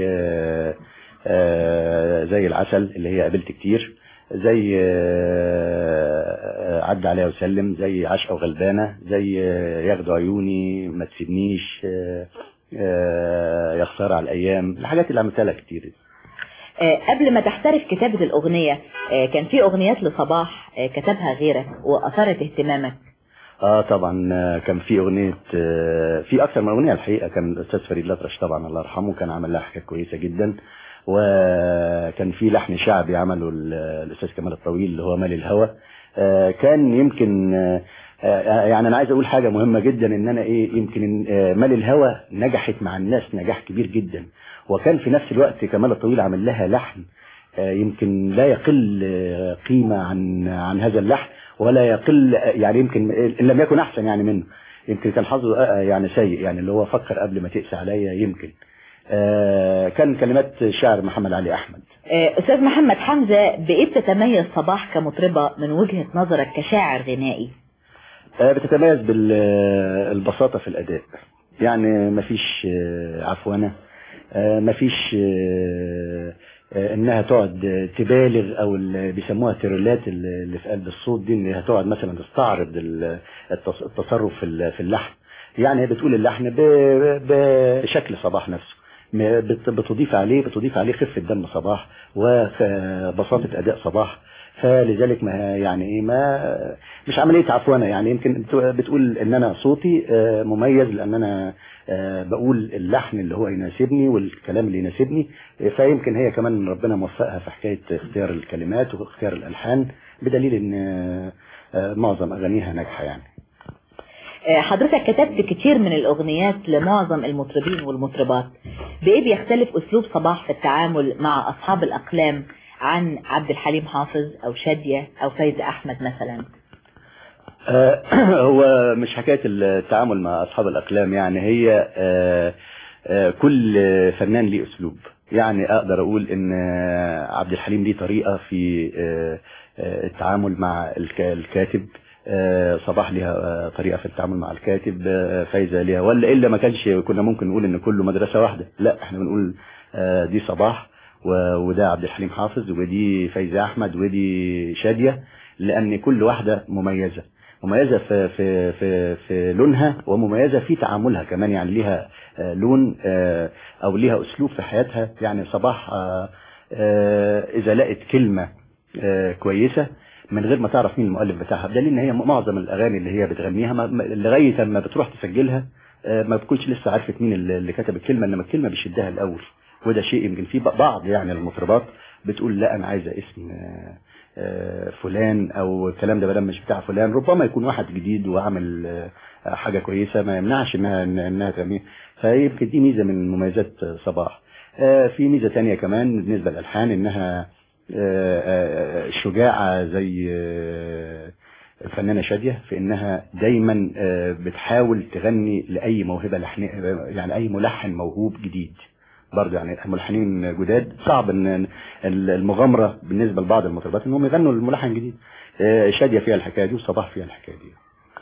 زي العسل اللي هي قابلت كتير زي آه، عدى عليها وسلم زي عشقة وغلبانة زي آه، ياخدوا عيوني ما تسيبنيش آه، آه، يا خسارة على الأيام الحاجات اللي عملتها لها كتير آه، قبل ما تحترف كتابة الأغنية آه، كان في أغنيات لصباح آه، كتبها غيرك وأثارت اهتمامك اه طبعا آه، كان في اغنيه آه، في اكثر من اغنيه الحقيقه كان الاستاذ فريد الأطرش طبعا الله يرحمه كان عمل لها حاجات كويسه جدا وكان في لحن شعبي عمله ال- الاستاذ كمال الطويل اللي هو مال الهوى آه، كان يمكن آه، آه، يعني انا عايز اقول حاجه مهمه جدا ان انا ايه يمكن آه، مال الهوى نجحت مع الناس نجاح كبير جدا وكان في نفس الوقت كمال الطويل عمل لها لحن آه، يمكن لا يقل آه، قيمة عن عن هذا اللحن ولا يقل آه، يعني يمكن إن لم يكن أحسن يعني منه يمكن كان حظه آه، يعني سيء يعني اللي هو فكر قبل ما تقسى عليا يمكن آه، كان كلمات شاعر محمد علي أحمد آه، أستاذ محمد حمزة بإيه بتتميز صباح كمطربة من وجهة نظرك كشاعر غنائي آه، بتتميز بالبساطة في الأداء يعني مفيش آه، عفونة آه، مفيش آه، آه، انها تقعد تبالغ او اللي بيسموها ترولات اللي في قلب الصوت دي انها تقعد مثلا تستعرض ال- التص- التصرف في ال- في اللحن يعني هي بتقول اللحن ب- بشكل صباح نفسه م- بت- بتضيف عليه بتضيف عليه خفة دم صباح وبساطة أداء صباح فلذلك ما يعني ايه ما مش عمليه عفوانه يعني يمكن بت- بتقول ان انا صوتي آه، مميز لان انا آه، بقول اللحن اللي هو يناسبني والكلام اللي يناسبني آه، فيمكن هي كمان ربنا موفقها في حكايه اختيار الكلمات واختيار الالحان بدليل ان آه، آه، معظم اغانيها ناجحه يعني آه، حضرتك كتبت كتير من الأغنيات لمعظم المطربين والمطربات بإيه بيختلف أسلوب صباح في التعامل مع أصحاب الأقلام عن عبد الحليم حافظ أو شادية أو فايزة أحمد مثلا آه، هو مش حكاية التعامل مع أصحاب الأقلام يعني هي آه، آه، كل فنان ليه أسلوب يعني اقدر اقول ان آه، عبد الحليم ليه طريقة في آه، آه، التعامل مع الك- الكاتب آه، صباح ليها آه، طريقة في التعامل مع الكاتب آه، فايزة ليها ولا إلا ما كانش كنا ممكن نقول إن كله مدرسة واحدة لا إحنا بنقول آه، دي صباح و- وده عبد الحليم حافظ ودي فايزة أحمد ودي شادية لأن كل واحدة مميزة مميزة في في في في لونها ومميزة في تعاملها كمان يعني ليها آه، لون آه، أو ليها أسلوب في حياتها يعني صباح آه، آه، إذا لقت كلمة آه، كويسة من غير ما تعرف مين المؤلف بتاعها بدليل ان هي معظم الاغاني اللي هي بتغنيها ما- ما- لغايه اما بتروح تسجلها آه، ما بتكونش لسه عارفه مين اللي اللي كتب الكلمه انما الكلمه بيشدها الاول وده شيء يمكن في بعض يعني المطربات بتقول لا انا عايزه اسم آه، آه، فلان او الكلام ده بدل مش بتاع فلان ربما يكون واحد جديد وعامل آه، حاجه كويسه ما يمنعش انها انها تغنيه فيمكن دي ميزه من مميزات آه، صباح آه، في ميزه تانية كمان بالنسبه للالحان انها آه، آه، شجاعة زي آه، الفنانة شادية في انها دايما آه، بتحاول تغني لأي موهبة لحن يعني أي ملحن موهوب جديد برضه يعني الملحنين جداد صعب ان المغامرة بالنسبة لبعض المطربات انهم يغنوا الملحن جديد آه، شادية فيها الحكاية دي وصباح فيها الحكاية دي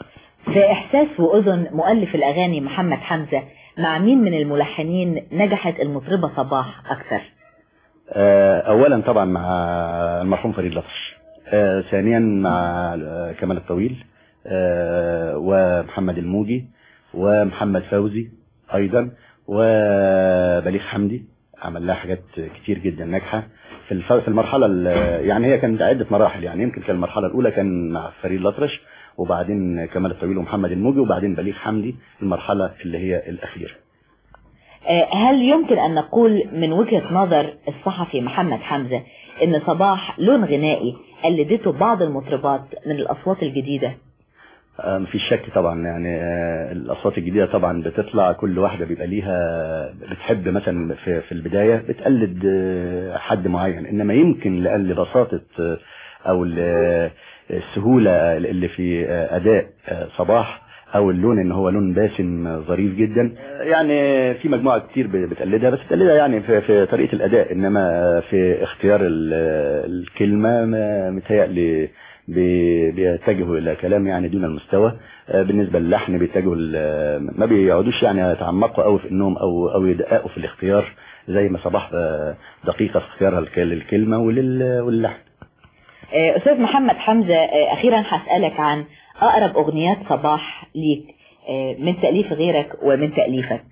في إحساس وأذن مؤلف الأغاني محمد حمزة مع مين من الملحنين نجحت المطربة صباح أكثر آه، اولا طبعا مع المرحوم فريد لطش آه، ثانيا مع آه، كمال الطويل آه، ومحمد الموجي ومحمد فوزي ايضا وبليغ حمدي عمل لها حاجات كتير جدا ناجحه في الف- في المرحله ال- يعني هي كانت عده مراحل يعني يمكن في المرحله الاولى كان مع فريد الأطرش وبعدين كمال الطويل ومحمد الموجي وبعدين بليغ حمدي المرحله اللي هي الاخيره آه، هل يمكن أن نقول من وجهة نظر الصحفي محمد حمزة أن صباح لون غنائي قلدته بعض المطربات من الأصوات الجديدة آه، مفيش شك طبعا يعني آه، الاصوات الجديده طبعا بتطلع كل واحده بيبقى ليها بتحب مثلا في في البدايه بتقلد آه، حد معين انما يمكن لأ- لبساطه آه، او ل- السهوله اللي في آه، اداء آه، صباح او اللون ان هو لون باسم آه، ظريف جدا آه، يعني في مجموعه كتير ب- بتقلدها بس بتقلدها يعني في, في طريقه الاداء انما في اختيار ال- الكلمه ما- متهيألي بي- بيتجهوا الى كلام يعني دون المستوى آه، بالنسبه للحن بيتجهوا ل- ما بيقعدوش يعني يتعمقوا قوي في انهم او او يدققوا في الاختيار زي ما صباح آه، دقيقه في اختيارها الك- للكلمه ولل- واللحن آه، أستاذ محمد حمزة آه، أخيرا هسألك عن أقرب أغنيات صباح ليك آه، من تأليف غيرك ومن تأليفك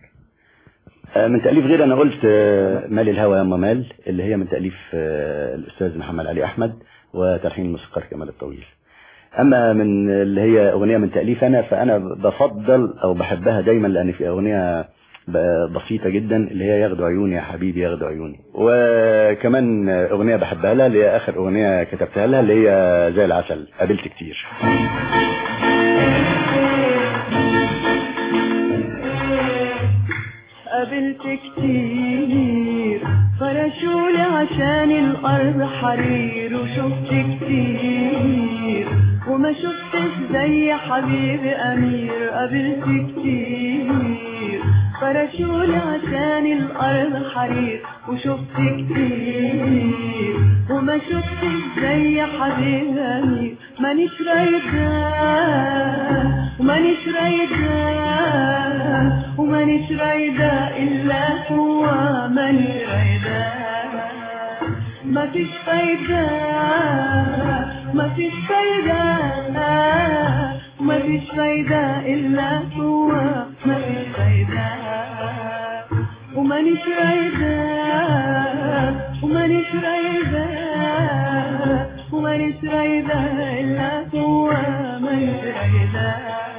آه، من تأليف غير أنا قلت آه، مال الهوى يا أم مال اللي هي من تأليف آه، الأستاذ محمد علي أحمد وتلحين الموسيقار كمال الطويل أما من اللي هي أغنية من تأليف أنا فأنا بفضل أو بحبها دايما لأن في أغنية ب- بسيطة جدا اللي هي ياخدوا عيوني يا حبيبي ياخدوا عيوني وكمان أغنية بحبها لها اللي هي آخر أغنية كتبتها لها اللي هي زي العسل قابلت كتير قابلت كتير فرشولي عشان الأرض حرير وشفت كتير وما شفتش زي حبيبي أمير قابلت كتير فرشولي عشان الأرض حرير وشفت كتير وما شفتش زي حبيبي أمير مانيش رايدة ومانيش رايدة ومانيش رايدة إلا هو مانيش رايدة مفيش فايدة مفيش فايدة مفيش فايدة إلا هو مفيش فايدة ومانيش رايدة ومانيش رايدة ومانيش رايدة إلا هو مانيش رايدة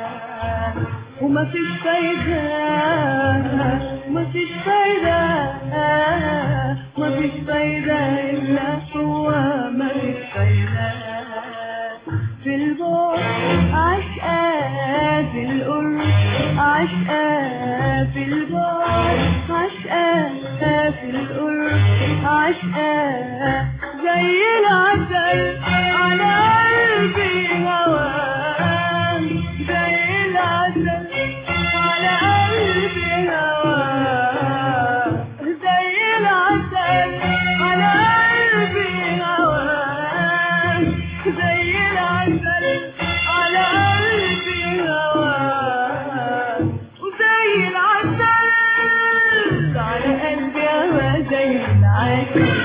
ومفيش فايدة مفيش فايدة مفيش فايدة إلا هو مفيش فايدة في البعد عشقة في القرب عشقة في البعد عشقة في القرب عشقة زي العسل على قلبي هواه زي العسل على قلبي هواه زي العسل وزي العسل على قلبي هوا زي العسل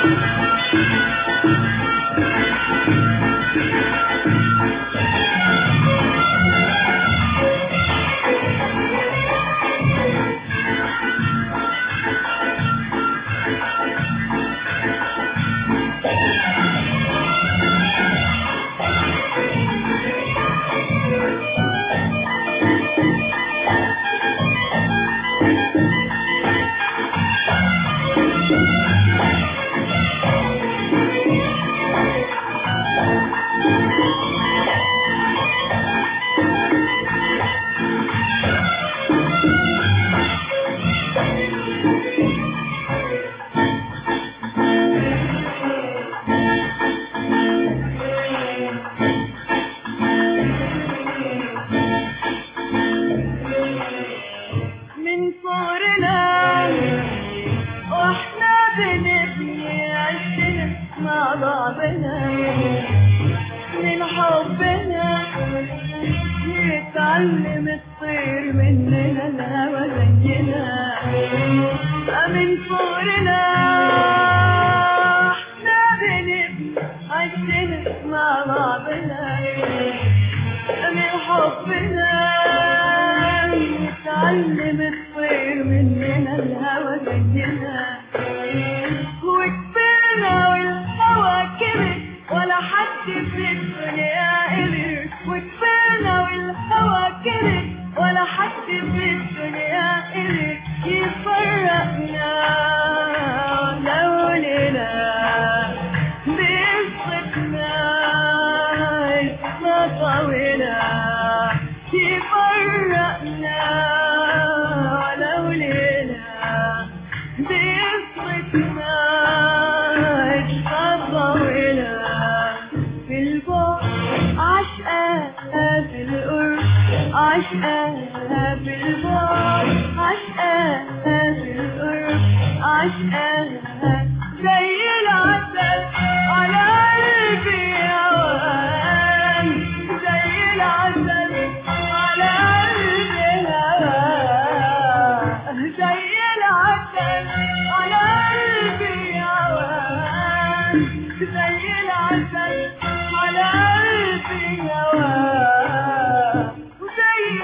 من صغرنا واحنا بنبني عشنا مع بعضنا من حبنا يتعلم الطير مننا الهوى زينا من صغرنا احنا بنبني عشنا مع بعضنا من حبنا يتعلم الطير مننا الهوى زينا وكبرنا والهوى كبر ولا حد في الدنيا قدر وكبرنا والهوى كبر ولا حد في الدنيا قدر يفرقنا لولا بقصتنا ما طولنا يفرقنا لولا بقصتنا طولنا في البعد عشقها في القرب عشقها في البعد عشقها في القرب عشقها زي العسل على قلبي هوان زي العسل على قلبي هوان زي العسل على قلبي هوان زي العسل على قلبي هوان زي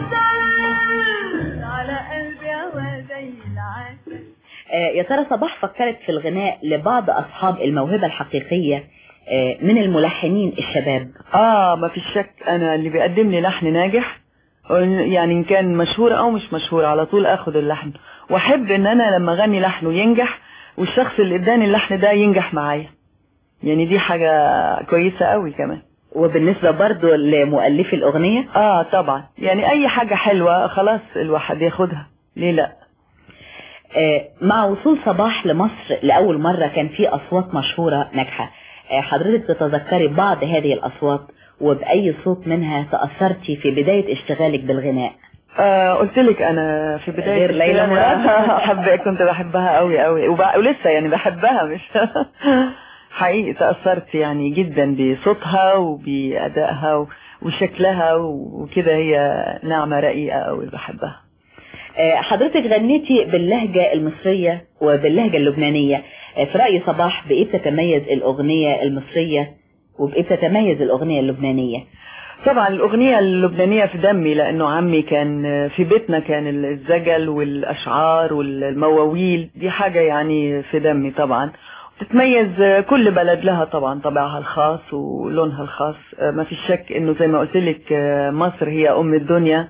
العسل على قلبي هوان زي العسل آه، يا ترى صباح فكرت في الغناء لبعض أصحاب الموهبة الحقيقية آه، من الملحنين الشباب اه ما فيش شك انا اللي بيقدم لي لحن ناجح يعني ان كان مشهور او مش مشهور على طول اخد اللحن واحب ان انا لما اغني لحنه ينجح والشخص اللي اداني اللحن ده ينجح معايا يعني دي حاجة كويسة قوي كمان وبالنسبة برضو لمؤلفي الأغنية اه طبعا يعني اي حاجة حلوة خلاص الواحد ياخدها ليه لا آه، مع وصول صباح لمصر لأول مرة كان في أصوات مشهورة ناجحة آه، حضرتك تتذكري بعض هذه الأصوات وبأي صوت منها تأثرتي في بداية اشتغالك بالغناء آه قلت لك انا في بداية غير ليلى اشتغالي مراد. حب كنت بحبها قوي قوي وب- ولسه يعني بحبها مش حقيقي تأثرت يعني جدا بصوتها وبأدائها و- وشكلها وكده هي ناعمة رقيقة قوي بحبها آه، حضرتك غنيتي باللهجة المصرية وباللهجة اللبنانية آه، في رأي صباح بإيه تتميز الأغنية المصرية وبإيه تتميز الأغنية اللبنانية طبعا الأغنية اللبنانية في دمي لأنه عمي كان في بيتنا كان الزجل والأشعار والمواويل دي حاجة يعني في دمي طبعا تتميز كل بلد لها طبعا طبعها الخاص ولونها الخاص ما في شك انه زي ما قلت لك مصر هي ام الدنيا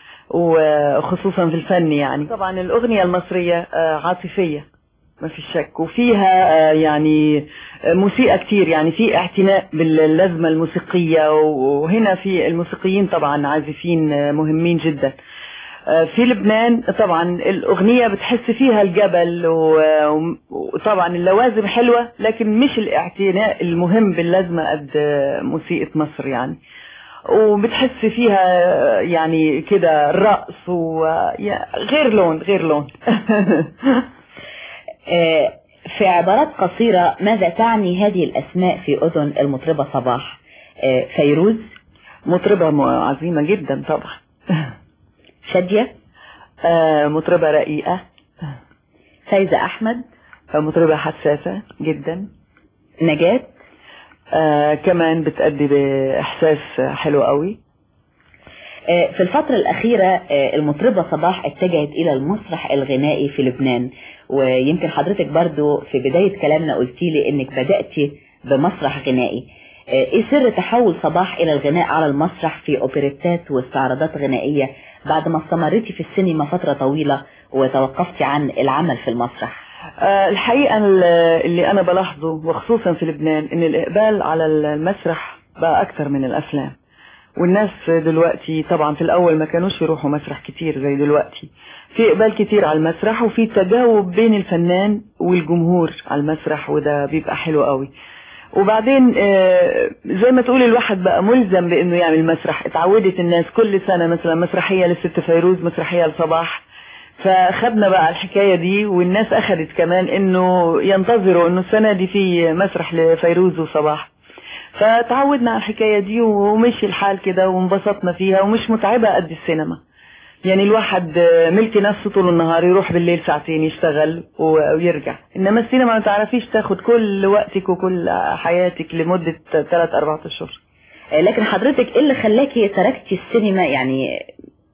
وخصوصا في الفن يعني طبعا الأغنية المصرية عاطفية ما في شك وفيها يعني موسيقى كتير يعني في اعتناء باللازمة الموسيقية وهنا في الموسيقيين طبعا عازفين مهمين جدا في لبنان طبعا الأغنية بتحس فيها الجبل و- وطبعا اللوازم حلوة لكن مش الاعتناء المهم باللازمة قد موسيقى مصر يعني وبتحس فيها يعني كده الرقص وغير لون غير لون آه، في عبارات قصيرة ماذا تعني هذه الأسماء في أذن المطربة صباح آه، فيروز مطربة م- عظيمة جدا طبعا شادية آه مطربة رقيقة فايزة أحمد آه مطربة حساسة جدا نجاة آه كمان بتأدي بإحساس حلو قوي آه، في الفترة الأخيرة آه، المطربة صباح اتجهت إلى المسرح الغنائي في لبنان ويمكن حضرتك برضو في بداية كلامنا قلتي لي إنك بدأتي بمسرح غنائي آه، إيه سر تحول صباح إلى الغناء على المسرح في أوبريتات واستعراضات غنائية بعد ما استمرتي في السينما فترة طويلة وتوقفتي عن العمل في المسرح آه الحقيقة اللي أنا بلاحظه وخصوصا في لبنان إن الإقبال على المسرح بقى أكثر من الأفلام والناس دلوقتي طبعا في الأول ما كانوش يروحوا مسرح كتير زي دلوقتي في إقبال كتير على المسرح وفي تجاوب بين الفنان والجمهور على المسرح وده بيبقى حلو قوي وبعدين آه، زي ما تقول الواحد بقى ملزم بانه يعمل مسرح اتعودت الناس كل سنة مثلا مسرحية للست فيروز مسرحية لصباح فخدنا بقى الحكاية دي والناس اخدت كمان انه ينتظروا انه السنة دي في مسرح لفيروز وصباح فتعودنا على الحكاية دي ومشي الحال كده وانبسطنا فيها ومش متعبة قد السينما يعني الواحد ملكي نفسه طول النهار يروح بالليل ساعتين يشتغل ويرجع انما السينما ما تعرفيش تاخد كل وقتك وكل حياتك لمدة 3 4 اشهر لكن حضرتك ايه اللي خلاكي تركتي السينما يعني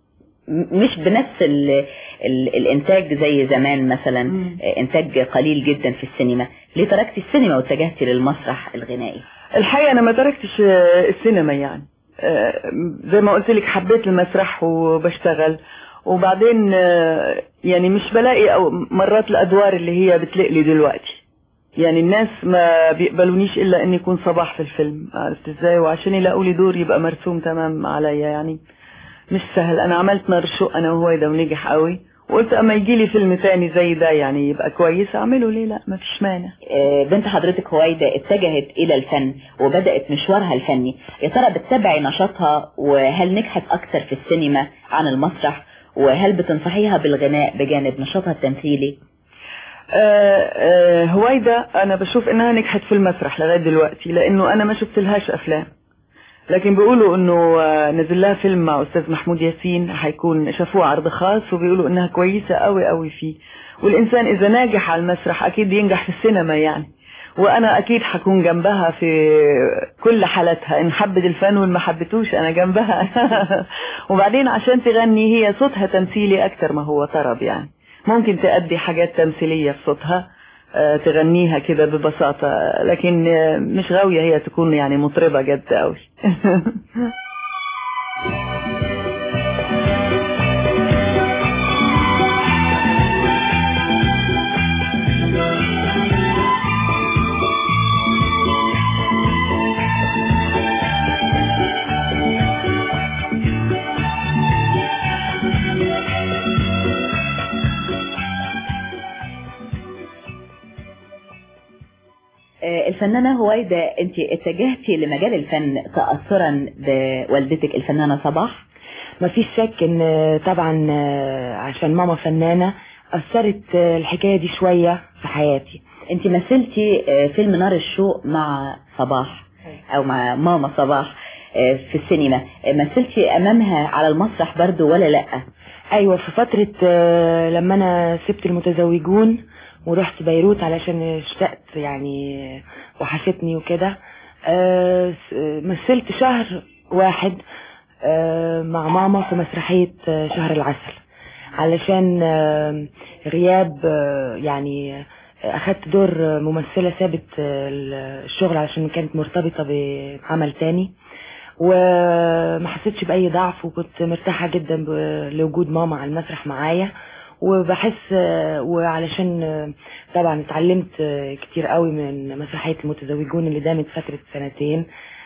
مش بنفس ال ال الانتاج زي زمان مثلا مم. انتاج قليل جدا في السينما ليه تركتي السينما واتجهتي للمسرح الغنائي الحقيقة انا ما تركتش آه، السينما يعني آه، زي ما قلت لك حبيت المسرح وبشتغل وبعدين آه، يعني مش بلاقي أو مرات الادوار اللي هي بتليق لي دلوقتي يعني الناس ما بيقبلونيش الا ان يكون صباح في الفيلم عرفت ازاي وعشان يلاقوا لي دور يبقى مرسوم تمام عليا يعني مش سهل انا عملت نار الشوق انا وهويدا ونجح قوي وقلت اما يجي لي فيلم تاني زي ده يعني يبقى كويس اعمله ليه لا ما فيش مانع آه، بنت حضرتك هويدا اتجهت الى الفن وبدأت مشوارها الفني يا ترى بتتابعي نشاطها وهل نجحت اكتر في السينما عن المسرح وهل بتنصحيها بالغناء بجانب نشاطها التمثيلي آه، آه، هويدا انا بشوف انها نجحت في المسرح لغايه دلوقتي لانه انا ما شفت لهاش افلام لكن بيقولوا انه آه، نزل لها فيلم مع استاذ محمود ياسين هيكون شافوه عرض خاص وبيقولوا انها كويسه قوي قوي فيه والانسان اذا ناجح على المسرح اكيد ينجح في السينما يعني وانا اكيد حكون جنبها في كل حالاتها ان حبت الفن وان ما حبتوش انا جنبها وبعدين عشان تغني هي صوتها تمثيلي اكتر ما هو طرب يعني ممكن تأدي حاجات تمثيلية في صوتها آه، تغنيها كده ببساطة لكن آه، مش غاوية هي تكون يعني مطربة جد قوي آه، الفنانة هويدا انت اتجهتي لمجال الفن تأثرا بوالدتك الفنانة صباح مفيش شك ان طبعا عشان ماما فنانة اثرت الحكاية دي شوية في حياتي انت مثلتي آه، فيلم نار الشوق مع صباح او مع ماما صباح آه، في السينما آه، مثلتي امامها على المسرح برضو ولا لا ايوه في فترة آه، لما انا سبت المتزوجون ورحت بيروت علشان اشتقت يعني وحشتني وكده آه، س- مثلت شهر واحد آه، مع ماما في مسرحية آه، شهر العسل علشان آه، غياب آه، يعني آه، اخدت دور آه، ممثلة سابت آه، الشغل علشان كانت مرتبطة بعمل تاني وما حسيتش بأي ضعف وكنت مرتاحة جدا ب- لوجود ماما على المسرح معايا وبحس آه، وعلشان آه، طبعا اتعلمت آه، كتير قوي من مسرحية المتزوجون اللي دامت فترة سنتين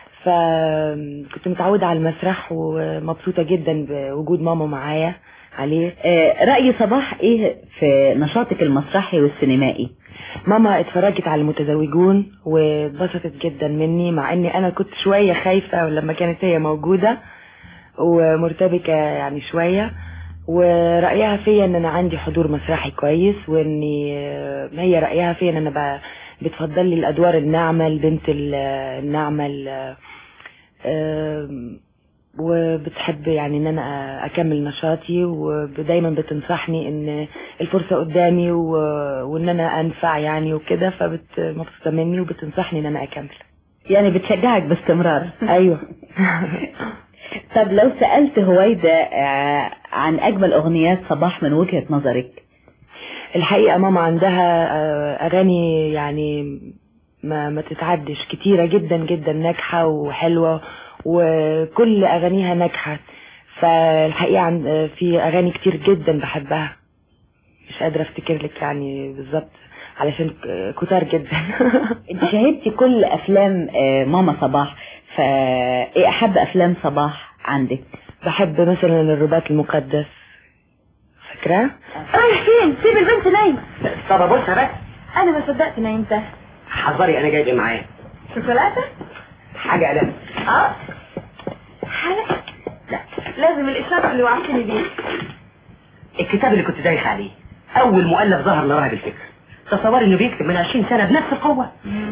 فكنت متعودة على المسرح ومبسوطة جدا بوجود ماما معايا عليه آه، رأي صباح ايه في نشاطك المسرحي والسينمائي ماما اتفرجت على المتزوجون واتبسطت جدا مني مع اني انا كنت شوية خايفة لما كانت هي موجودة ومرتبكة يعني شوية ورأيها فيا ان انا عندي حضور مسرحي كويس واني آه، هي رأيها فيا ان انا ب- بتفضل لي الادوار الناعمة البنت ال- الناعمة ال- آم، وبتحب يعني ان انا اكمل نشاطي ودايما بتنصحني ان الفرصة قدامي و... وان انا انفع يعني وكده فبتمبسوطة مني وبتنصحني ان انا اكمل يعني بتشجعك باستمرار ايوه طب لو سألت هويدا آه، عن أجمل أغنيات صباح من وجهة نظرك الحقيقة ماما عندها آه، أغاني يعني ما ما تتعدش كتيرة جدا جدا ناجحة وحلوة وكل أغانيها ناجحة فالحقيقة عن- آه، في أغاني كتير جدا بحبها مش قادرة أفتكر لك يعني بالظبط علشان ك- كتار جدا انت شاهدتي كل أفلام آه، ماما صباح فإيه أحب أفلام صباح عندك بحب مثلا الرباط المقدس فاكراه؟ رايح فين سيب البنت نايمة طب ابصها بقى انا ما صدقت نايمتها حذري انا جايب ايه معايا شوكولاتة حاجه قلم اه حلقة لا لازم الاشارة اللي وعدتني بيه الكتاب اللي كنت دايخ عليه اول مؤلف ظهر لراهب الفكر تصوري انه بيكتب من 20 سنه بنفس القوه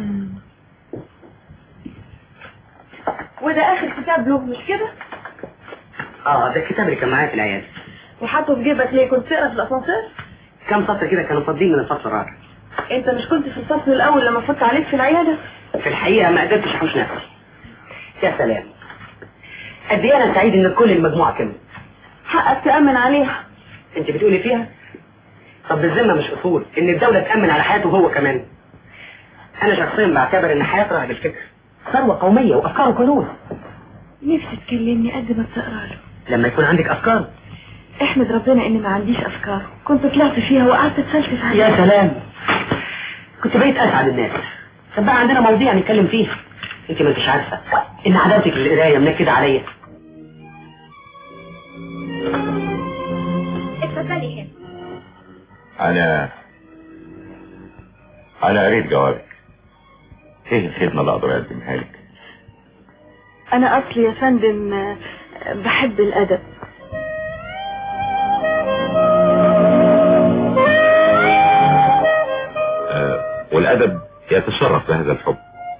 وده اخر كتاب له مش كده اه ده الكتاب اللي كان معايا في العياده وحاطه في جيبك ليه كنت تقرا في الاسانسير كام سطر كده كانوا فاضيين من الفصل الرابع انت مش كنت في الفصل الاول لما فت عليك في العيادة في الحقيقه ما قدرتش احوش نفسي يا سلام قد ايه انا سعيد ان كل المجموعه كملت حقك تأمن عليها انت بتقولي فيها طب بالذمه مش اصول ان الدوله تامن على حياته هو كمان انا شخصيا بعتبر ان حياه راهب الفكر ثروه قوميه وافكاره كنوز نفسي تكلمني قد ما بتقرا له لما يكون عندك افكار احمد ربنا اني ما عنديش افكار كنت طلعت فيها وقعدت اتفلسف عليها يا سلام كنت بقيت اسعد الناس طب بقى عندنا مواضيع نتكلم فيها انت ما انتش عارفه ان عاداتك للقرايه منكده عليا اتفضلي هنا أنا أنا قريت جوابك إيه الخدمة اللي أقدر أقدمها لك؟ انا اصلي يا فندم آه، بحب الادب آه والأدب يتشرف بهذا الحب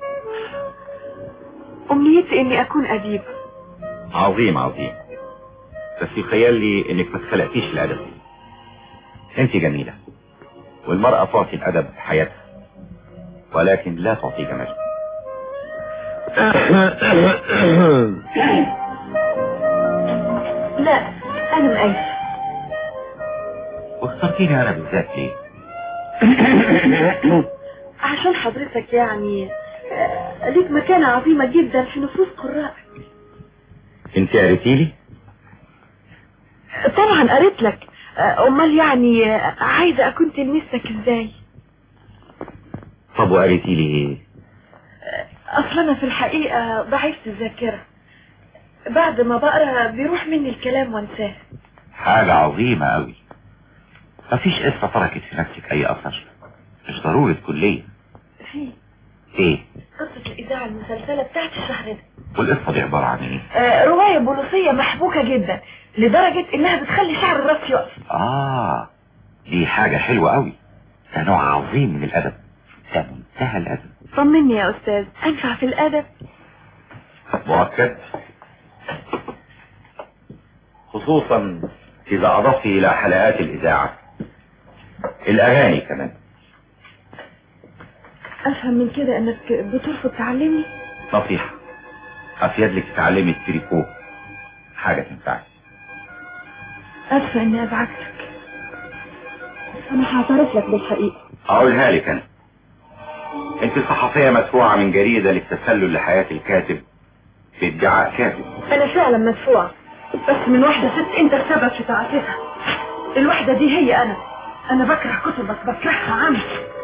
امنيتي اني اكون اديبة عظيم عظيم بس يخيل لي إنك ما اتخلقتيش الأدب أنت جميلة والمرأة تعطي الأدب حياتها ولكن لا تعطي جمالها لا انا مقايسة واخترتيني أنا بالذات ليه؟ عشان حضرتك يعني آه، ليك مكانة عظيمة جدا في نفوس قراء أنت قريتي لي؟ طبعا قريت لك آه، امال يعني آه، عايزة اكون تلميذتك ازاي طب وقريتي لي إيه؟ اصل انا في الحقيقة ضعيفة الذاكرة بعد ما بقرا بيروح مني الكلام وانساه حاجة عظيمة أوي مفيش قصة تركت في نفسك أي أثر مش ضروري كلية في إيه؟ قصة الإذاعة المسلسلة بتاعت الشهر ده والقصة دي عبارة عن إيه؟ آه، رواية بوليسية محبوكة جدا لدرجة إنها بتخلي شعر الراس يقف آه دي حاجة حلوة أوي ده نوع عظيم من الأدب ده منتهى الأدب طمني يا أستاذ أنفع في الأدب مؤكد خصوصا إذا أضفت إلى حلقات الإذاعة الأغاني كمان أفهم من كده إنك بترفض تعلمني نصيحة أفيد لك تتعلمي التريكو حاجة تنفعك أسفة إني أزعجتك أنا هعترف لك بالحقيقة أقولها لك أنا أنت صحفية مدفوعة من جريدة للتسلل لحياة الكاتب بادعاء كاتب أنا فعلا مدفوعة بس من واحدة ست أنت السبب في تعاطيها الواحدة دي هي أنا أنا بكره كتبك بكرهها عمي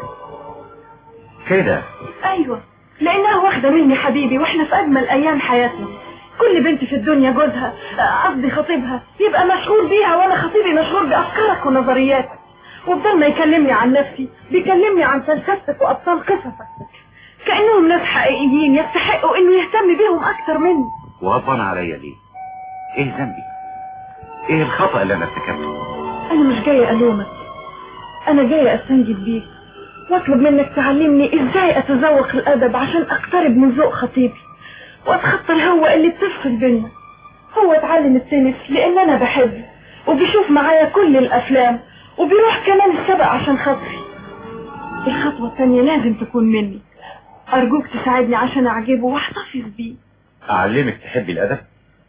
كده أيوة لأنها واخدة مني حبيبي وإحنا في أجمل أيام حياتنا كل بنت في الدنيا جوزها آه، قصدي خطيبها يبقى مشغول بيها وأنا خطيبي مشغول بأفكارك ونظرياتك وبدل ما يكلمني عن نفسي بيكلمني عن فلسفتك وأبطال قصصك كأنهم ناس حقيقيين يستحقوا إنه يهتم بيهم أكتر مني وغضبان عليا ليه ايه ذنبي ايه الخطأ اللي انا ارتكبته أنا مش جاية ألومك أنا جاية أستنجد بيك واطلب منك تعلمني إزاي أتذوق الأدب عشان أقترب من ذوق خطيبي وأتخطى الهوة اللي بتفصل بينا هو اتعلم التنس لان انا بحبه وبيشوف معايا كل الافلام وبيروح كمان السبق عشان خاطري الخطوة التانية لازم تكون مني ارجوك تساعدني عشان اعجبه واحتفظ بيه أعلمك تحبي الأدب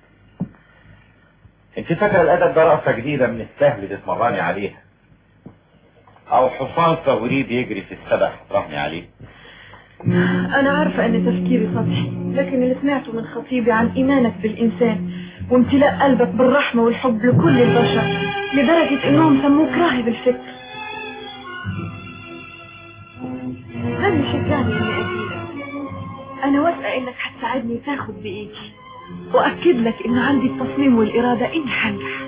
انت فاكرة الأدب ده رقصة جديدة من السهل تتمرني عليها أو حصان صغيري بيجري في السبح تراهني عليه انا عارفة ان تفكيري سطحي لكن اللي سمعته من خطيبي عن ايمانك بالانسان وامتلاء قلبك بالرحمة والحب لكل البشر لدرجة انهم سموك راهب الفكر ده اللي شجعني اني اجيلك انا واثقة انك هتساعدني تاخد بايدي واكد لك ان عندي التصميم والارادة اني هنجح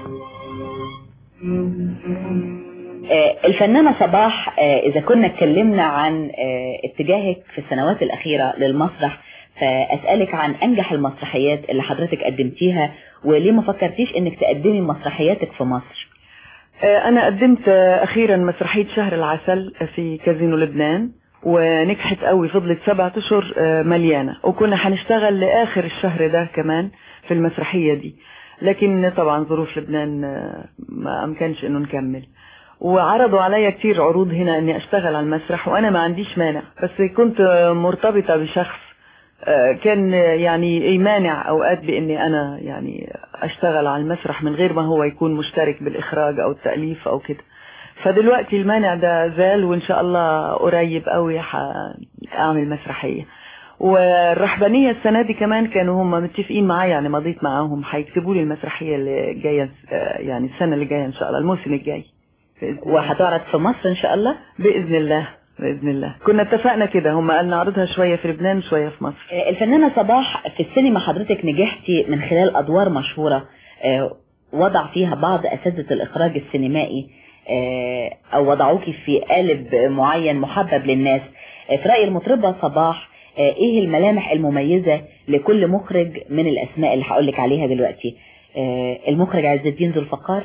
آه، الفنانة صباح آه، إذا كنا اتكلمنا عن آه، اتجاهك في السنوات الأخيرة للمسرح فأسألك عن أنجح المسرحيات اللي حضرتك قدمتيها وليه ما فكرتيش إنك تقدمي مسرحياتك في مصر آه، أنا قدمت آه، أخيرا مسرحية شهر العسل في كازينو لبنان ونجحت قوي فضلت سبعة أشهر آه، مليانة وكنا هنشتغل لآخر الشهر ده كمان في المسرحية دي لكن طبعا ظروف لبنان آه، ما أمكنش إنه نكمل وعرضوا عليا كتير عروض هنا إني أشتغل على المسرح وأنا ما عنديش مانع بس كنت آه، مرتبطة بشخص آه، كان يعني يمانع اوقات باني انا يعني اشتغل على المسرح من غير ما هو يكون مشترك بالاخراج او التاليف او كده فدلوقتي المانع ده زال وان شاء الله قريب قوي هعمل مسرحيه والرحبانيه السنه دي كمان كانوا هم متفقين معايا يعني مضيت معاهم هيكتبوا لي المسرحيه اللي جايه آه، يعني السنه اللي جايه ان شاء الله الموسم الجاي وهتعرض في مصر إن شاء الله باذن الله باذن الله كنا اتفقنا كده هم قال نعرضها شويه في لبنان وشويه في مصر آه، الفنانة صباح في السينما حضرتك نجحتي من خلال أدوار مشهورة آه، وضع فيها بعض أساتذة الإخراج السينمائي آه، أو وضعوكي في قالب معين محبب للناس آه، في رأي المطربة صباح آه، إيه الملامح المميزة لكل مخرج من الأسماء اللي هقولك عليها دلوقتي آه، المخرج عز الدين ذو الفقار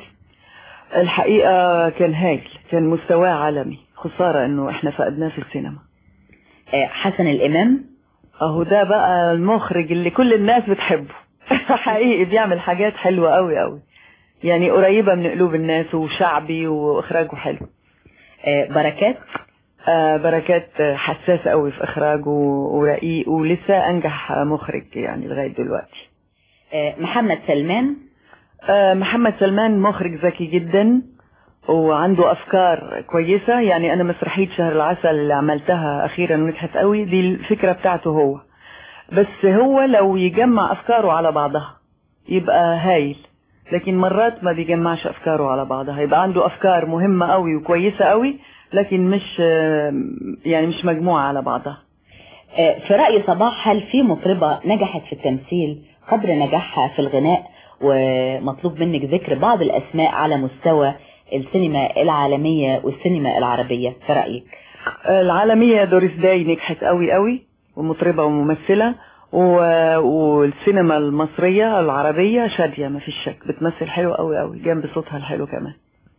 الحقيقة كان هايل كان مستواه عالمي خسارة انه احنا فقدناه في السينما آه، حسن الإمام اهو ده بقى المخرج اللي كل الناس بتحبه حقيقي بيعمل حاجات حلوة قوي قوي يعني قريبة من قلوب الناس وشعبي واخراجه حلو آه، بركات آه بركات آه، حساس قوي في اخراجه ورقيق ولسه انجح مخرج يعني لغاية دلوقتي آه، محمد سلمان آه، محمد سلمان مخرج ذكي جدا وعنده افكار كويسة يعني انا مسرحية شهر العسل اللي عملتها اخيرا ونجحت قوي دي الفكرة بتاعته هو بس هو لو يجمع افكاره على بعضها يبقى هايل لكن مرات ما بيجمعش افكاره على بعضها يبقى عنده افكار مهمة قوي وكويسة قوي لكن مش آه، يعني مش مجموعة على بعضها آه، في رأي صباح هل في مطربة نجحت في التمثيل قدر نجاحها في الغناء ومطلوب منك ذكر بعض الأسماء على مستوى السينما العالمية والسينما العربية في رأيك العالمية دوريس داي نجحت قوي قوي ومطربة وممثلة و... والسينما المصرية العربية شادية ما فيش شك بتمثل حلو قوي قوي جنب صوتها الحلو كمان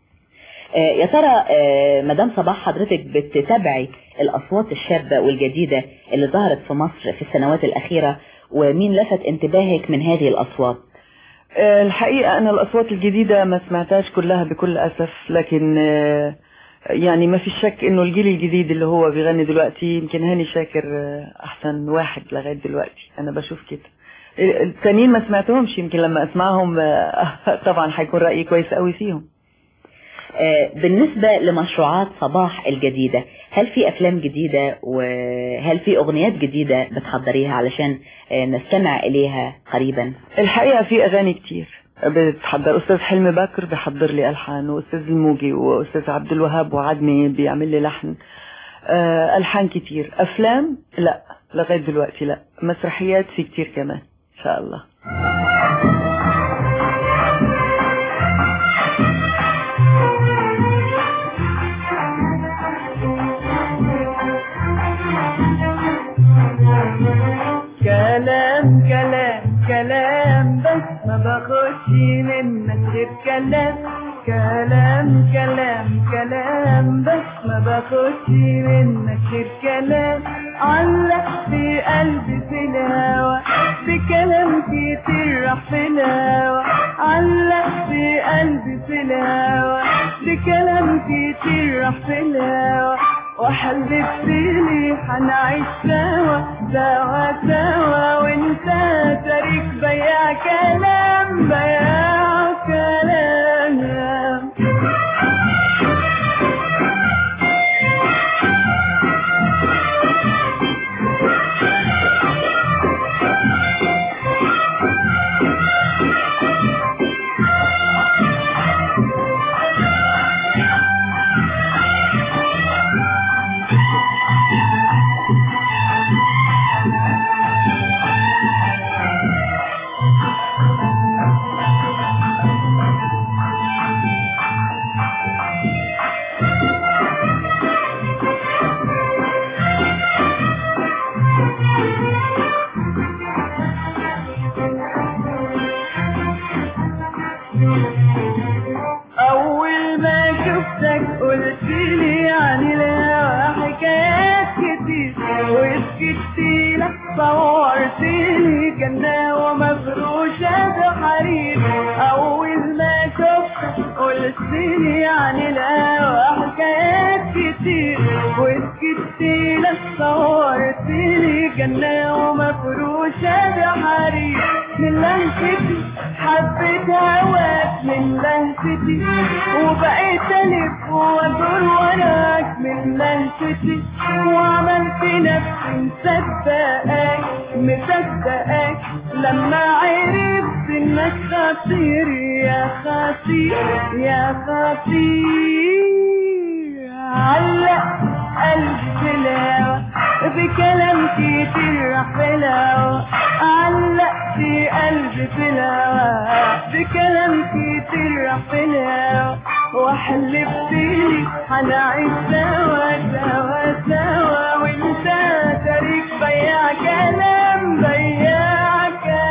آه، يا ترى آه، مدام صباح حضرتك بتتابعي الأصوات الشابة والجديدة اللي ظهرت في مصر في السنوات الأخيرة ومين لفت انتباهك من هذه الأصوات آه، الحقيقة أنا الأصوات الجديدة ما سمعتهاش كلها بكل أسف لكن آه، يعني ما في شك إنه الجيل الجديد اللي هو بيغني دلوقتي يمكن هاني شاكر آه، أحسن واحد لغاية دلوقتي أنا بشوف كده آه، التانيين ما سمعتهمش يمكن لما أسمعهم آه، طبعا هيكون رأيي كويس قوي فيهم آه، بالنسبة لمشروعات صباح الجديدة هل في أفلام جديدة وهل في أغنيات جديدة بتحضريها علشان آه، نستمع إليها قريبا الحقيقة في أغاني كتير بتحضر أستاذ حلمي بكر بيحضر لي ألحان وأستاذ الموجي وأستاذ عبد الوهاب وعدمي بيعمل لي لحن آه، ألحان كتير أفلام لا لغاية دلوقتي لا مسرحيات في كتير كمان إن شاء الله كلام كلام كلام بس ما باخدش منك غير كلام كلام كلام كلام بس ما باخدش منك غير كلام علق في قلبي في الهوا بكلام كتير راح في الهوا علق في قلبي في الهوا بكلام كتير راح في الهوا وحلفت لي حنعيش سوا سوا سوا وانت تاريخ بياع كلام بياع كلام أول ما شفتك قلت لي عن الهوا حكايات كتير وسكت لك صورت لي جنة ومفروشة بحرير أول ما شفتك قلت لي عن الهوا حكايات كتير وسكت لك صورت لي جنة ومفروشة بحرير من لهفتي حبيت هواك من لهفتي وبقيت الف وادور وراك من لهفتي وعملت نفسي مصدقاك مصدقاك لما عرفت انك خطير يا خطير يا خطير علق قلبي في الهوا بكلام كتير راح في الهوا علق في قلبي في الهوا بكلام كتير راح في الهوا وحلفت لي هنعيش سوا سوا سوا وانت تاريخ بياع كلام بياع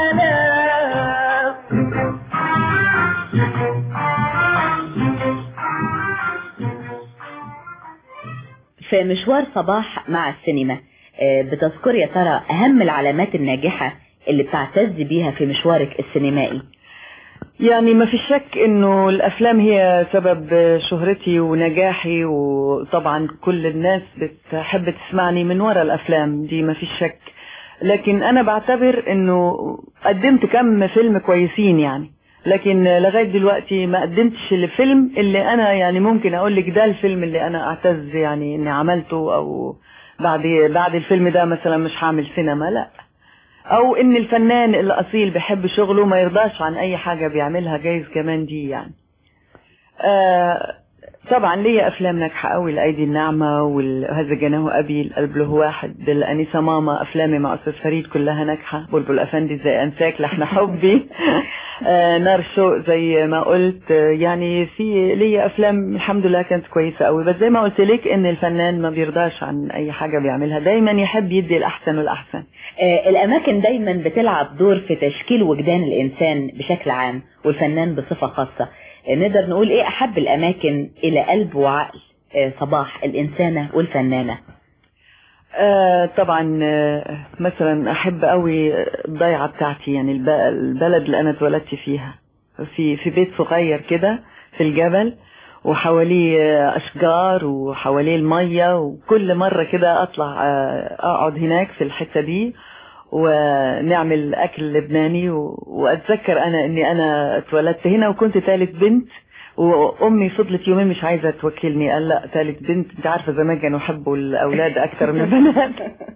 في مشوار صباح مع السينما آه، بتذكر يا ترى أهم العلامات الناجحة اللي بتعتز بيها في مشوارك السينمائي يعني ما في شك انه الافلام هي سبب شهرتي ونجاحي وطبعا كل الناس بتحب تسمعني من وراء الافلام دي ما في شك لكن انا بعتبر انه قدمت كم فيلم كويسين يعني لكن لغاية دلوقتي ما قدمتش الفيلم اللي انا يعني ممكن اقول لك ده الفيلم اللي انا اعتز يعني اني عملته او بعد بعد الفيلم ده مثلا مش هعمل سينما لا او ان الفنان الاصيل بيحب شغله ما يرضاش عن اي حاجة بيعملها جايز كمان دي يعني آه طبعا ليا افلام ناجحه قوي الايدي الناعمه وهذا جناه ابي القلب له واحد الانسه ماما افلامي مع استاذ فريد كلها ناجحه بلبل افندي زي انساك لحن حبي آه نار شوق زي ما قلت آه يعني في ليا افلام الحمد لله كانت كويسه قوي بس زي ما قلت لك ان الفنان ما بيرضاش عن اي حاجه بيعملها دايما يحب يدي الاحسن والاحسن آه، الأماكن دايما بتلعب دور في تشكيل وجدان الإنسان بشكل عام والفنان بصفة خاصة آه، نقدر نقول إيه أحب الأماكن إلى قلب وعقل آه، صباح الإنسانة والفنانة آه طبعا آه مثلا احب قوي الضيعه بتاعتي يعني الب- البلد اللي انا اتولدت فيها في في بيت صغير كده في الجبل وحواليه آه، اشجار وحواليه الميه وكل مره كده اطلع آه، اقعد هناك في الحته دي ونعمل اكل لبناني و- واتذكر انا اني انا اتولدت هنا وكنت ثالث بنت وامي فضلت يومين مش عايزه توكلني قال لا ثالث بنت انت عارفه زمان كانوا يحبوا الاولاد اكتر من البنات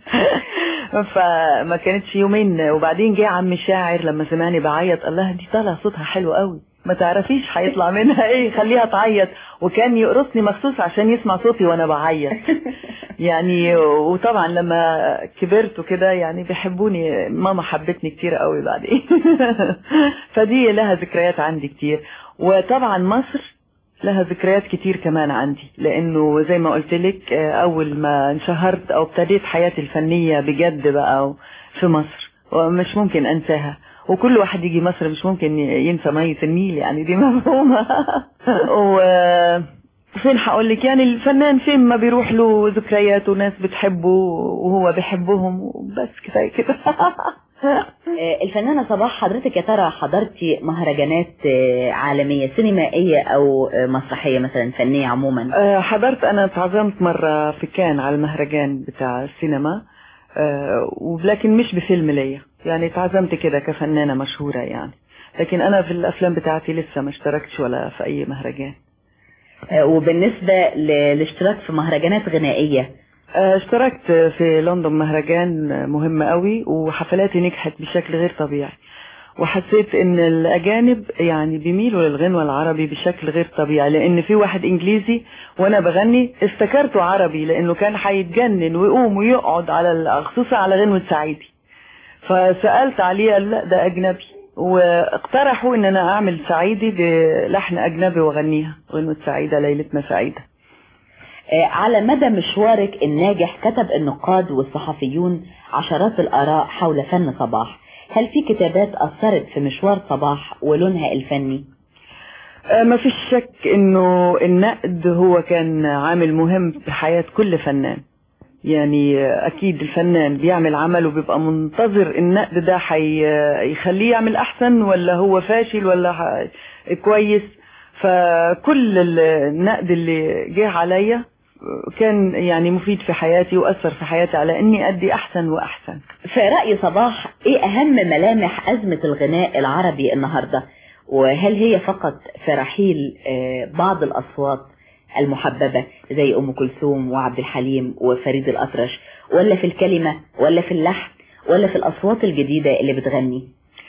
فما كانتش يومين وبعدين جه عم شاعر لما سمعني بعيط قال لها دي طالع صوتها حلو قوي ما تعرفيش هيطلع منها ايه خليها تعيط وكان يقرصني مخصوص عشان يسمع صوتي وانا بعيط يعني وطبعا لما كبرت وكده يعني بيحبوني ماما حبتني كتير قوي بعدين فدي لها ذكريات عندي كتير وطبعا مصر لها ذكريات كتير كمان عندي لانه زي ما قلت لك اول ما انشهرت او ابتديت حياتي الفنية بجد بقى في مصر ومش ممكن انساها وكل واحد يجي مصر مش ممكن ينسى مية النيل يعني دي مفهومة و فين هقول لك يعني الفنان فين ما بيروح له ذكريات وناس بتحبه وهو بيحبهم وبس كفايه كده آه، الفنانة صباح حضرتك يا ترى حضرتي مهرجانات آه، عالمية سينمائية أو آه، مسرحية مثلا فنية عموما آه، حضرت انا اتعزمت مرة في كان على المهرجان بتاع السينما آه، ولكن مش بفيلم ليا يعني اتعزمت كده كفنانة مشهورة يعني لكن انا في الافلام بتاعتي لسه ما اشتركتش ولا في اي مهرجان آه، وبالنسبة للاشتراك في مهرجانات غنائية آه، اشتركت في لندن مهرجان مهم قوي وحفلاتي نجحت بشكل غير طبيعي وحسيت ان الاجانب يعني بيميلوا للغنوة العربي بشكل غير طبيعي لان في واحد انجليزي وانا بغني افتكرته عربي لانه كان هيتجنن ويقوم ويقعد على ال- خصوصا على غنوة سعيدي فسألت عليه قال لا ده اجنبي واقترحوا ان انا اعمل سعيدي بلحن اجنبي واغنيها غنوة سعيدة ليلتنا سعيدة آه، على مدى مشوارك الناجح كتب النقاد والصحفيون عشرات الآراء حول فن صباح هل في كتابات أثرت في مشوار صباح ولونها الفني؟ آه، ما فيش شك انه النقد هو كان عامل مهم في حياة كل فنان يعني آه، اكيد الفنان بيعمل عمل وبيبقى منتظر النقد ده هيخليه يعمل احسن ولا هو فاشل ولا ح- كويس فكل ال- النقد اللي جه عليا آه، كان يعني مفيد في حياتي واثر في حياتي على اني ادي احسن واحسن في رأي صباح ايه اهم ملامح ازمة الغناء العربي النهاردة وهل هي فقط في رحيل آه، بعض الاصوات المحببة زي ام كلثوم وعبد الحليم وفريد الاطرش ولا في الكلمة ولا في اللحن ولا في الاصوات الجديدة اللي بتغني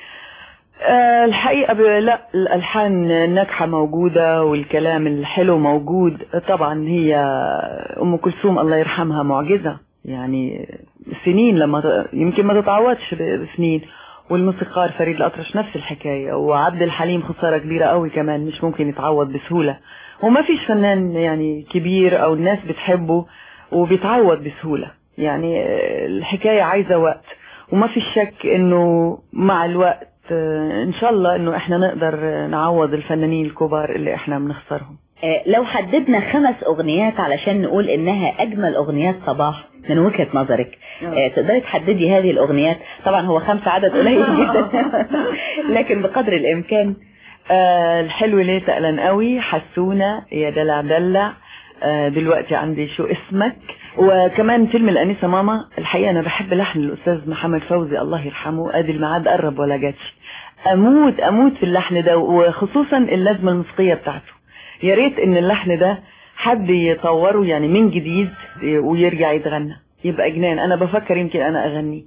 آه، الحقيقة ب- لا الألحان الناجحة موجودة والكلام الحلو موجود طبعا هي أم كلثوم الله يرحمها معجزة يعني سنين لما ت- يمكن ما تتعوضش ب- بسنين والموسيقار فريد الأطرش نفس الحكاية وعبد الحليم خسارة كبيرة قوي كمان مش ممكن يتعوض بسهولة وما فيش فنان يعني كبير أو الناس بتحبه وبيتعوض بسهولة يعني آه، الحكاية عايزة وقت وما في شك انه مع الوقت آه، ان شاء الله انه احنا نقدر آه، نعوض الفنانين الكبار اللي احنا بنخسرهم آه، لو حددنا خمس اغنيات علشان نقول انها اجمل اغنيات صباح من وجهة نظرك آه، تقدري تحددي هذه الاغنيات طبعا هو خمسة عدد قليل جدا لكن بقدر الامكان آه الحلو ليه تقلن قوي حسونا يا دلع دلع آه دلوقتي عندي شو اسمك وكمان فيلم الأنيسة ماما الحقيقة أنا بحب لحن الأستاذ محمد فوزي الله يرحمه أدي الميعاد قرب ولا جاتش أموت أموت في اللحن ده وخصوصا اللازمة الموسيقية بتاعته يا ريت إن اللحن ده حد يطوره يعني من جديد ويرجع يتغنى يبقى جنان أنا بفكر يمكن أنا أغنيه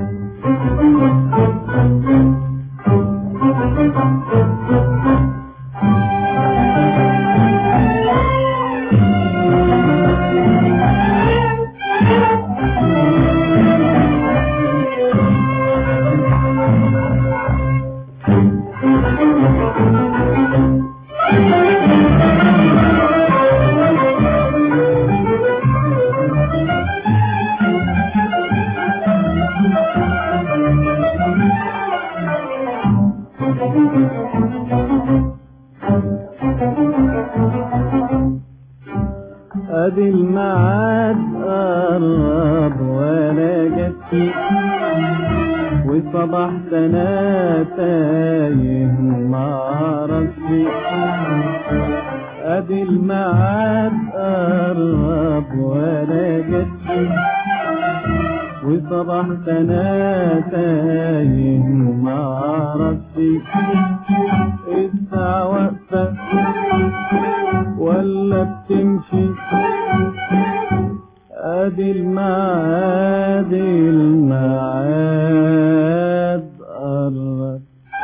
ادي الميعاد قرب ولا جاتش وصبحت انا تايه معرفش ادي الميعاد قرب ولا جاتش وصبحت انا تايه معرفش الساعة واقفة ولا بتمشي ادي الميعاد الميعاد قرب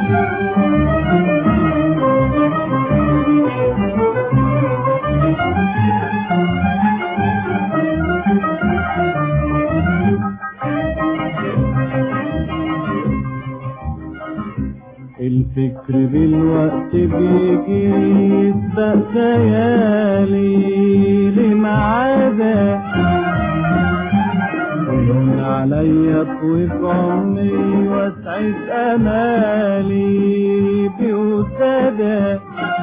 الفكر بالوقت بيجي يسبق خيالي لمعادة ويهون عليا طويف عمري واسعد امالي بوسادة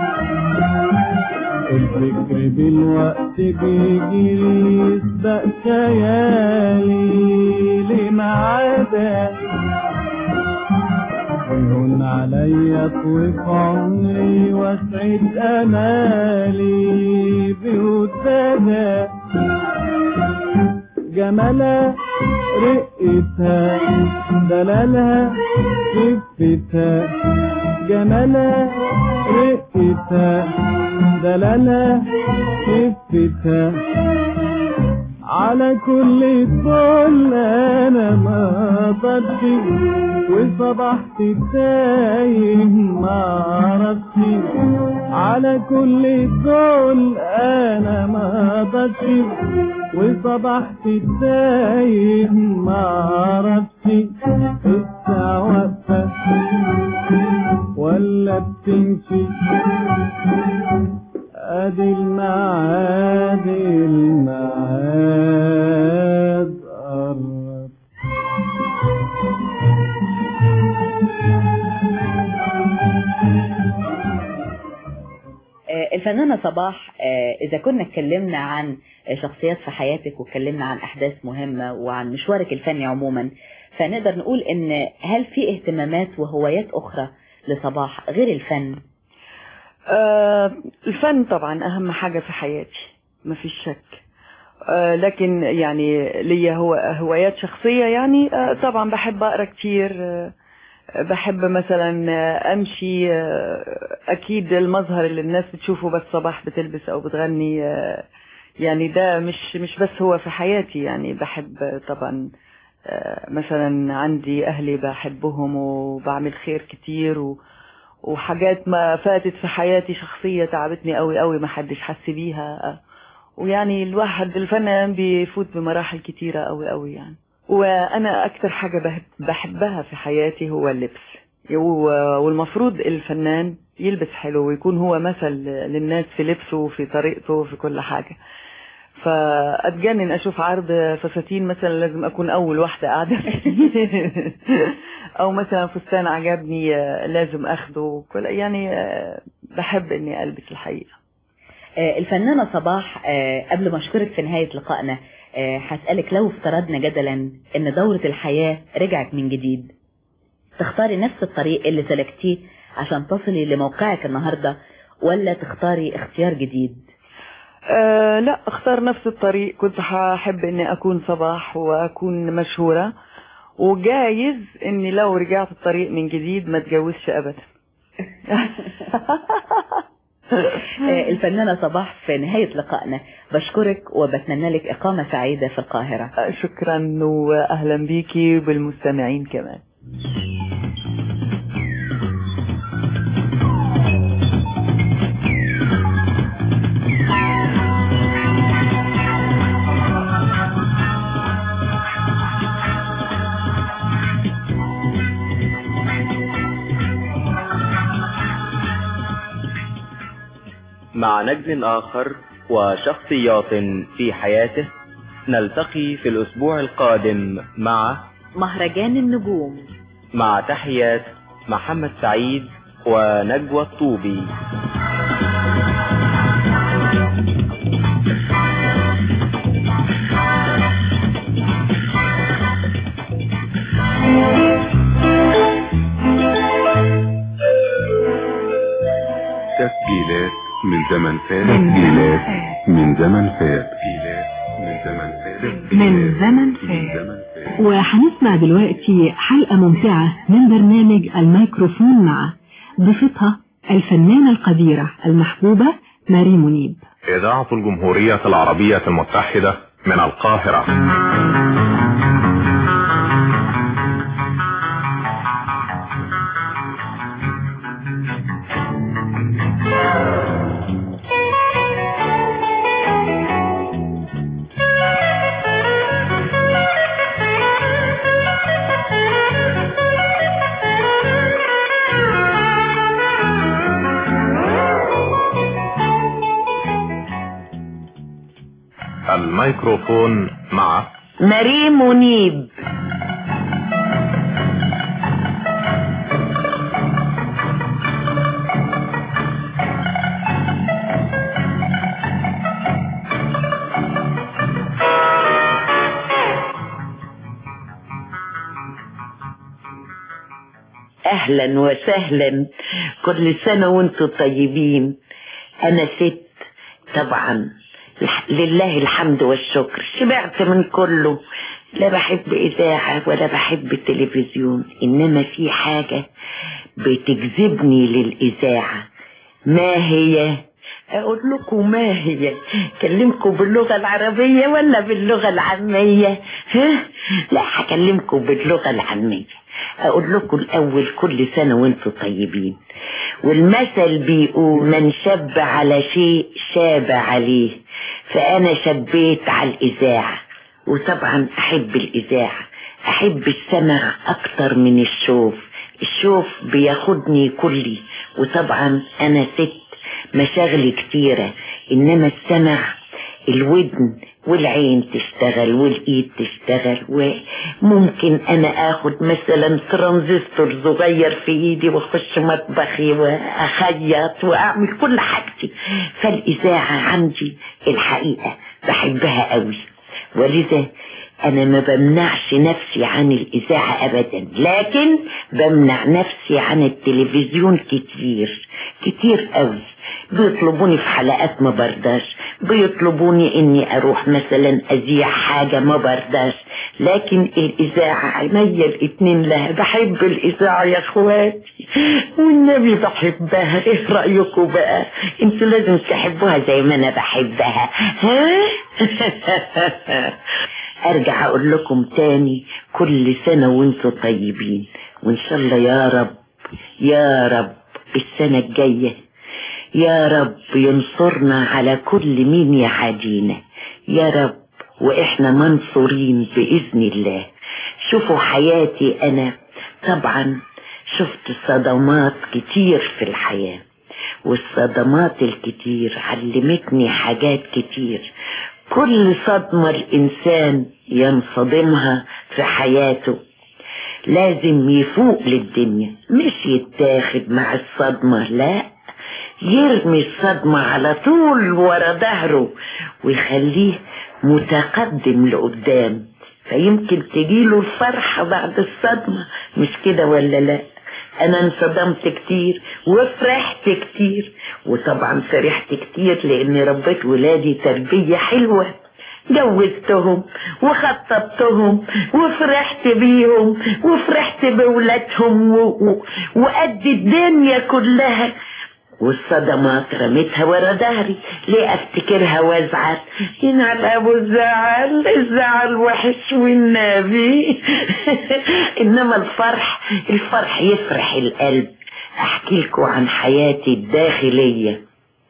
الفكر بالوقت بيجي يسبق خيالي لمعادة يهون عليا طويف عمري واسعد امالي بودادها جمالها رقتها دلالها خفتها جمالها رقتها دلالها خفتها على كل طول انا ما ضدي وصبحت تايه ما عرفتي على كل طول انا ما ضدي وصبحت تايه ما عرفتي الساعة واقفة ولا بتمشي ادي الميعاد الميعاد قرب آه، الفنانة صباح آه، إذا كنا اتكلمنا عن آه، شخصيات في حياتك واتكلمنا عن أحداث مهمة وعن مشوارك الفني عموما فنقدر نقول إن هل في اهتمامات وهوايات أخرى لصباح غير الفن؟ آه الفن طبعا أهم حاجة في حياتي مفيش شك آه لكن يعني ليا هو هوايات شخصية يعني آه طبعا بحب أقرأ كتير آه بحب مثلا آه، أمشي آه أكيد المظهر اللي الناس بتشوفه بس صباح بتلبس أو بتغني آه يعني ده مش مش بس هو في حياتي يعني بحب آه، طبعا آه مثلا عندي أهلي بحبهم وبعمل خير كتير و وحاجات ما فاتت في حياتي شخصية تعبتني قوي قوي ما حدش حس بيها ويعني الواحد الفنان بيفوت بمراحل كتيرة قوي قوي يعني وانا اكتر حاجة بحب بحبها في حياتي هو اللبس و- والمفروض الفنان يلبس حلو ويكون هو مثل للناس في لبسه وفي طريقته وفي كل حاجة فأتجنن أشوف عرض فساتين مثلا لازم أكون أول واحدة قاعدة فيه أو مثلا فستان عجبني آه، لازم أخده كل يعني آه، بحب إني ألبس الحقيقة آه، الفنانة صباح آه، قبل ما أشكرك في نهاية لقائنا آه، هسألك لو افترضنا جدلا إن دورة الحياة رجعت من جديد تختاري نفس الطريق اللي سلكتيه عشان تصلي لموقعك النهاردة ولا تختاري اختيار جديد أه لا اختار نفس الطريق كنت هحب اني اكون صباح واكون مشهورة وجايز اني لو رجعت الطريق من جديد ما اتجوزش ابدا آه، الفنانة صباح في نهاية لقائنا بشكرك وبتمنى لك إقامة سعيدة في القاهرة أه، شكرا واهلا بيكي وبالمستمعين كمان مع نجم آخر وشخصيات في حياته نلتقي في الأسبوع القادم مع مهرجان النجوم مع تحيات محمد سعيد ونجوى الطوبي تسجيلات من زمن فات تسجيلات من زمن فات تسجيلات من زمن فات من زمن فات وهنسمع دلوقتي حلقة ممتعة من برنامج الميكروفون مع ضيفتها الفنانة القديرة المحبوبة ماري منيب إذاعة الجمهورية العربية المتحدة من القاهرة الميكروفون مع ماري منيب اهلا وسهلا كل سنة وانتم طيبين انا ست طبعا الح- لله الحمد والشكر شبعت من كله لا بحب اذاعة ولا بحب التلفزيون انما في حاجة بتجذبني للاذاعة ما هي اقول لكم ما هي كلمكم باللغة العربية ولا باللغة العامية ها لا هكلمكم باللغة العامية اقول لكم الاول كل سنة وانتم طيبين والمثل بيقول من شب على شيء شاب عليه فانا شبيت على الاذاعة وطبعا احب الاذاعة احب السمع اكتر من الشوف الشوف بياخدني كلي وطبعا انا ست مشاغلي كتيرة انما السمع الودن والعين تشتغل والايد تشتغل وممكن انا اخد مثلا ترانزستور صغير في ايدي واخش مطبخي واخيط واعمل كل حاجتي فالاذاعة عندي الحقيقة بحبها قوي ولذا انا ما بمنعش نفسي عن الاذاعة ابدا لكن بمنع نفسي عن التلفزيون كتير كتير قوي بيطلبوني في حلقات ما برضاش بيطلبوني اني اروح مثلا اذيع حاجة ما برضاش لكن الاذاعة عينيا الاتنين لها بحب الاذاعة يا اخواتي والنبي بحبها ايه رأيكم بقى انتوا لازم تحبوها زي ما انا بحبها ها ارجع اقول لكم تاني كل سنة وانتوا طيبين وان شاء الله يا رب يا رب السنة الجاية يا رب ينصرنا على كل مين يعادينا يا رب واحنا منصورين باذن الله شوفوا حياتي انا طبعا شفت صدمات كتير في الحياة والصدمات الكتير علمتني حاجات كتير كل صدمة الإنسان ينصدمها في حياته لازم يفوق للدنيا مش يتاخد مع الصدمة لا يرمي الصدمة على طول ورا ظهره ويخليه متقدم لقدام فيمكن تجيله الفرحة بعد الصدمة مش كده ولا لا انا انصدمت كتير وفرحت كتير وطبعا فرحت كتير لاني ربيت ولادي تربية حلوة جوزتهم وخطبتهم وفرحت بيهم وفرحت بولادهم و... و... وقد الدنيا كلها والصدمات رميتها ورا ظهري ليه افتكرها وازعل ينعل ابو الزعل الزعل وحش والنبي انما الفرح الفرح يفرح القلب احكي لكم عن حياتي الداخلية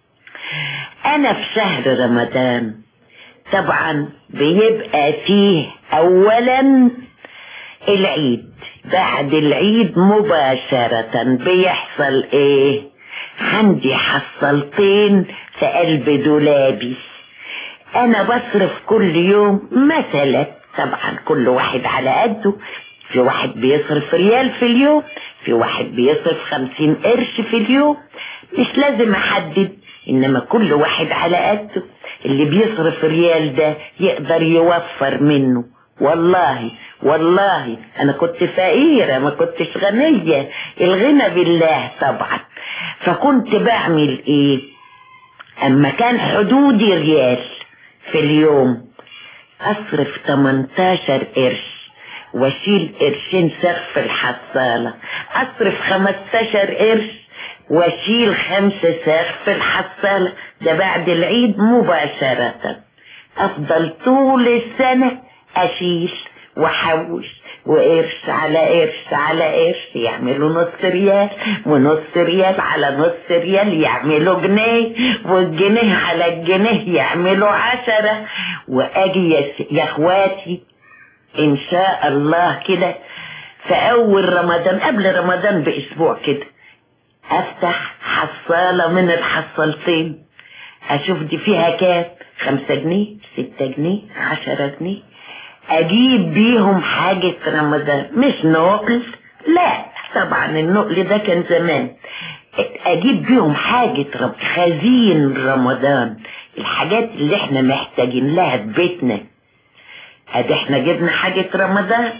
انا في شهر رمضان طبعا بيبقى فيه اولا العيد بعد العيد مباشرة بيحصل ايه عندي حصلتين في قلب دولابي انا بصرف كل يوم مثلا طبعا كل واحد على قده في واحد بيصرف ريال في اليوم في واحد بيصرف خمسين قرش في اليوم مش لازم احدد انما كل واحد على قده اللي بيصرف ريال ده يقدر يوفر منه والله والله انا كنت فقيرة ما كنتش غنية الغنى بالله طبعا فكنت بعمل ايه اما كان حدودي ريال في اليوم اصرف 18 قرش واشيل قرشين سقف الحصالة اصرف 15 قرش واشيل خمسة سقف الحصالة ده بعد العيد مباشرة افضل طول السنة اشيل واحوش وقرش على قرش على قرش يعملوا نص ريال ونص ريال على نص ريال يعملوا جنيه والجنيه على الجنيه يعملوا عشرة واجي يا, س- يا اخواتي ان شاء الله كده في اول رمضان قبل رمضان باسبوع كده افتح حصالة من الحصالتين اشوف دي فيها كام خمسة جنيه ستة جنيه عشرة جنيه اجيب بيهم حاجة رمضان مش نقل لا طبعا النقل ده كان زمان اجيب بيهم حاجة رب خزين رمضان الحاجات اللي احنا محتاجين لها في بيتنا ادي احنا جبنا حاجة رمضان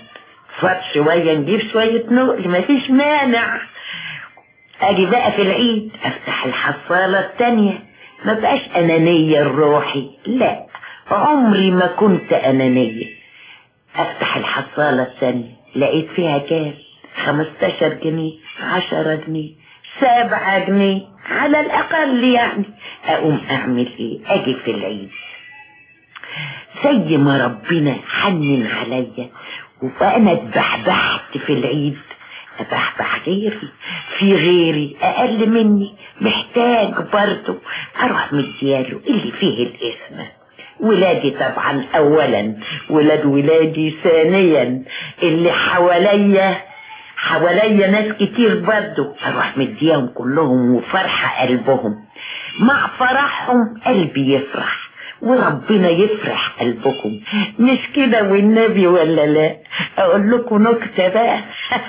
فات شوية نجيب شوية نقل مفيش مانع اجي بقى في العيد افتح الحصالة التانية ما بقاش انانية الروحي لا عمري ما كنت انانية افتح الحصالة التانية لقيت فيها كام خمستاشر جنيه عشرة جنيه سبعة جنيه على الاقل يعني اقوم اعمل ايه اجي في العيد زي ما ربنا حنن عليا وانا اتبحبحت في العيد ابحبح غيري في غيري اقل مني محتاج برضه اروح مدياله اللي فيه الاسم ولادي طبعا اولا ولاد ولادي ثانيا اللي حواليا حواليا ناس كتير برضه اروح مديهم كلهم وفرحة قلبهم مع فرحهم قلبي يفرح وربنا يفرح قلبكم مش كده والنبي ولا لا اقول لكم نكتة بقى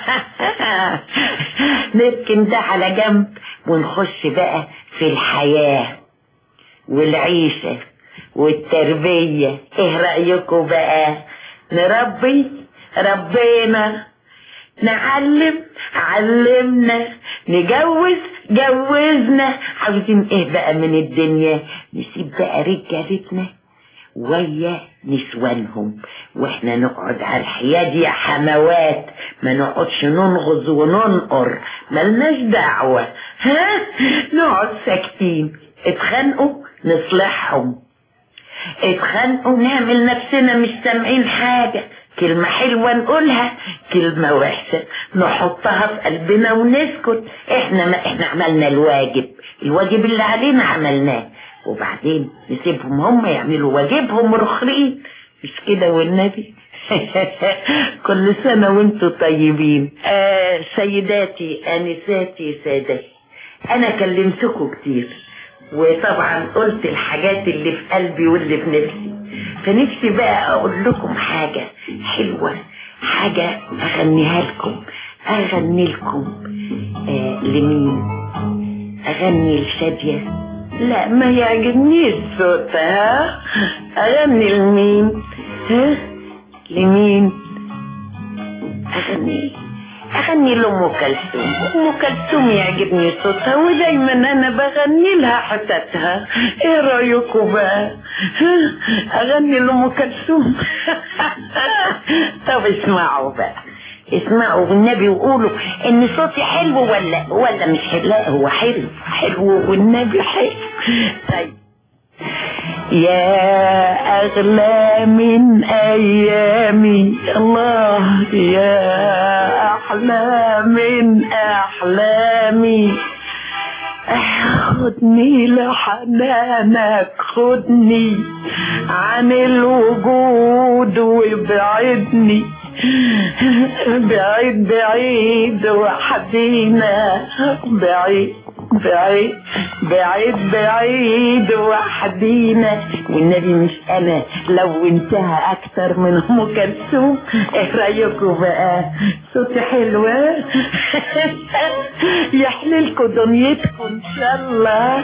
نركن ده على جنب ونخش بقى في الحياة والعيشة والتربية ايه رأيكم بقى نربي ربنا نعلم علمنا نجوز جوزنا عاوزين ايه بقى من الدنيا نسيب بقى رجالتنا ويا نسوانهم واحنا نقعد على الحياد يا حموات ما نقعدش ننغز وننقر ملناش دعوة ها نقعد ساكتين اتخانقوا نصلحهم اتخانقوا نعمل نفسنا مش سامعين حاجة كلمة حلوة نقولها كلمة وحشة نحطها في قلبنا ونسكت احنا ما احنا عملنا الواجب الواجب اللي علينا عملناه وبعدين نسيبهم هم يعملوا واجبهم رخرين مش كده والنبي كل سنة وانتوا طيبين آه سيداتي انساتي سادتي انا كلمتكم كتير وطبعا قلت الحاجات اللي في قلبي واللي في نفسي فنفسي بقى اقول لكم حاجة حلوة حاجة اغنيها لكم اغني لكم آه لمين اغني لشادية لا ما يعجبنيش صوتها اغني لمين ها لمين اغني اغني لام كلثوم ام كلثوم يعجبني صوتها ودايما انا بغني لها حتتها ايه رايكم بقى ها؟ اغني لام كلثوم طب اسمعوا بقى اسمعوا والنبي وقولوا ان صوتي حلو ولا ولا مش حلو لا هو حلو حلو والنبي حلو طيب يا أغلى من أيامي الله يا أحلى من أحلامي خدني لحنانك خدني عن الوجود وابعدني بعيد بعيد وحدينا بعيد بعيد بعيد بعيد وحدينا والنبي مش انا لو انتهى اكتر من ام كلثوم ايه رايكم بقى صوتي حلوة يحللكوا دنيتكم ان شاء الله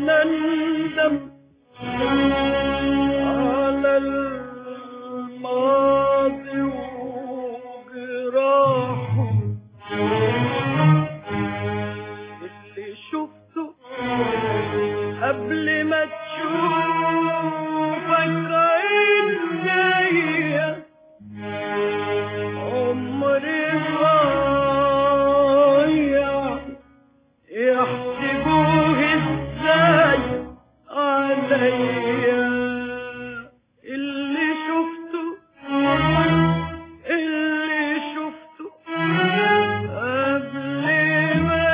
نندم على الماضي وجراحه اللي شفته قبل ما تشوفك عين جايه عمري ضايع يحسبوه ازاي عليا اللي شفته اللي شفته قبل ما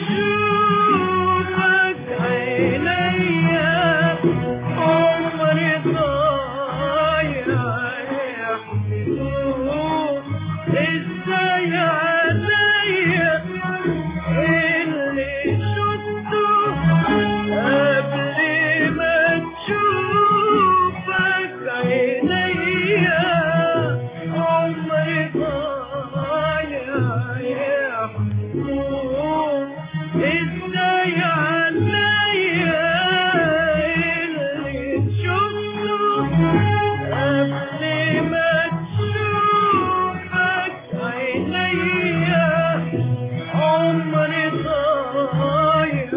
تشوفك عينيا عمري ضايع يحسبوه ازاي عليا اللي شفته قبل ما تشوفك عينيا عمري ضايع يحسبوه ازاي عليا اللي شفته قبل ما تشوفك عينيا عمري ضايع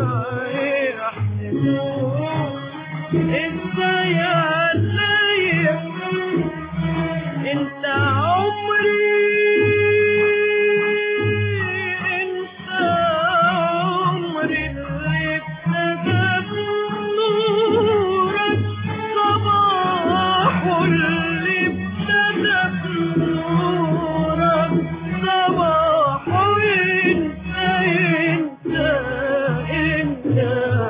يحسبوه ازاي عليا انت عمري انت عمري اللي ابتدى بنورك صباح اللي ابتدى بنورك صباح انت انت انت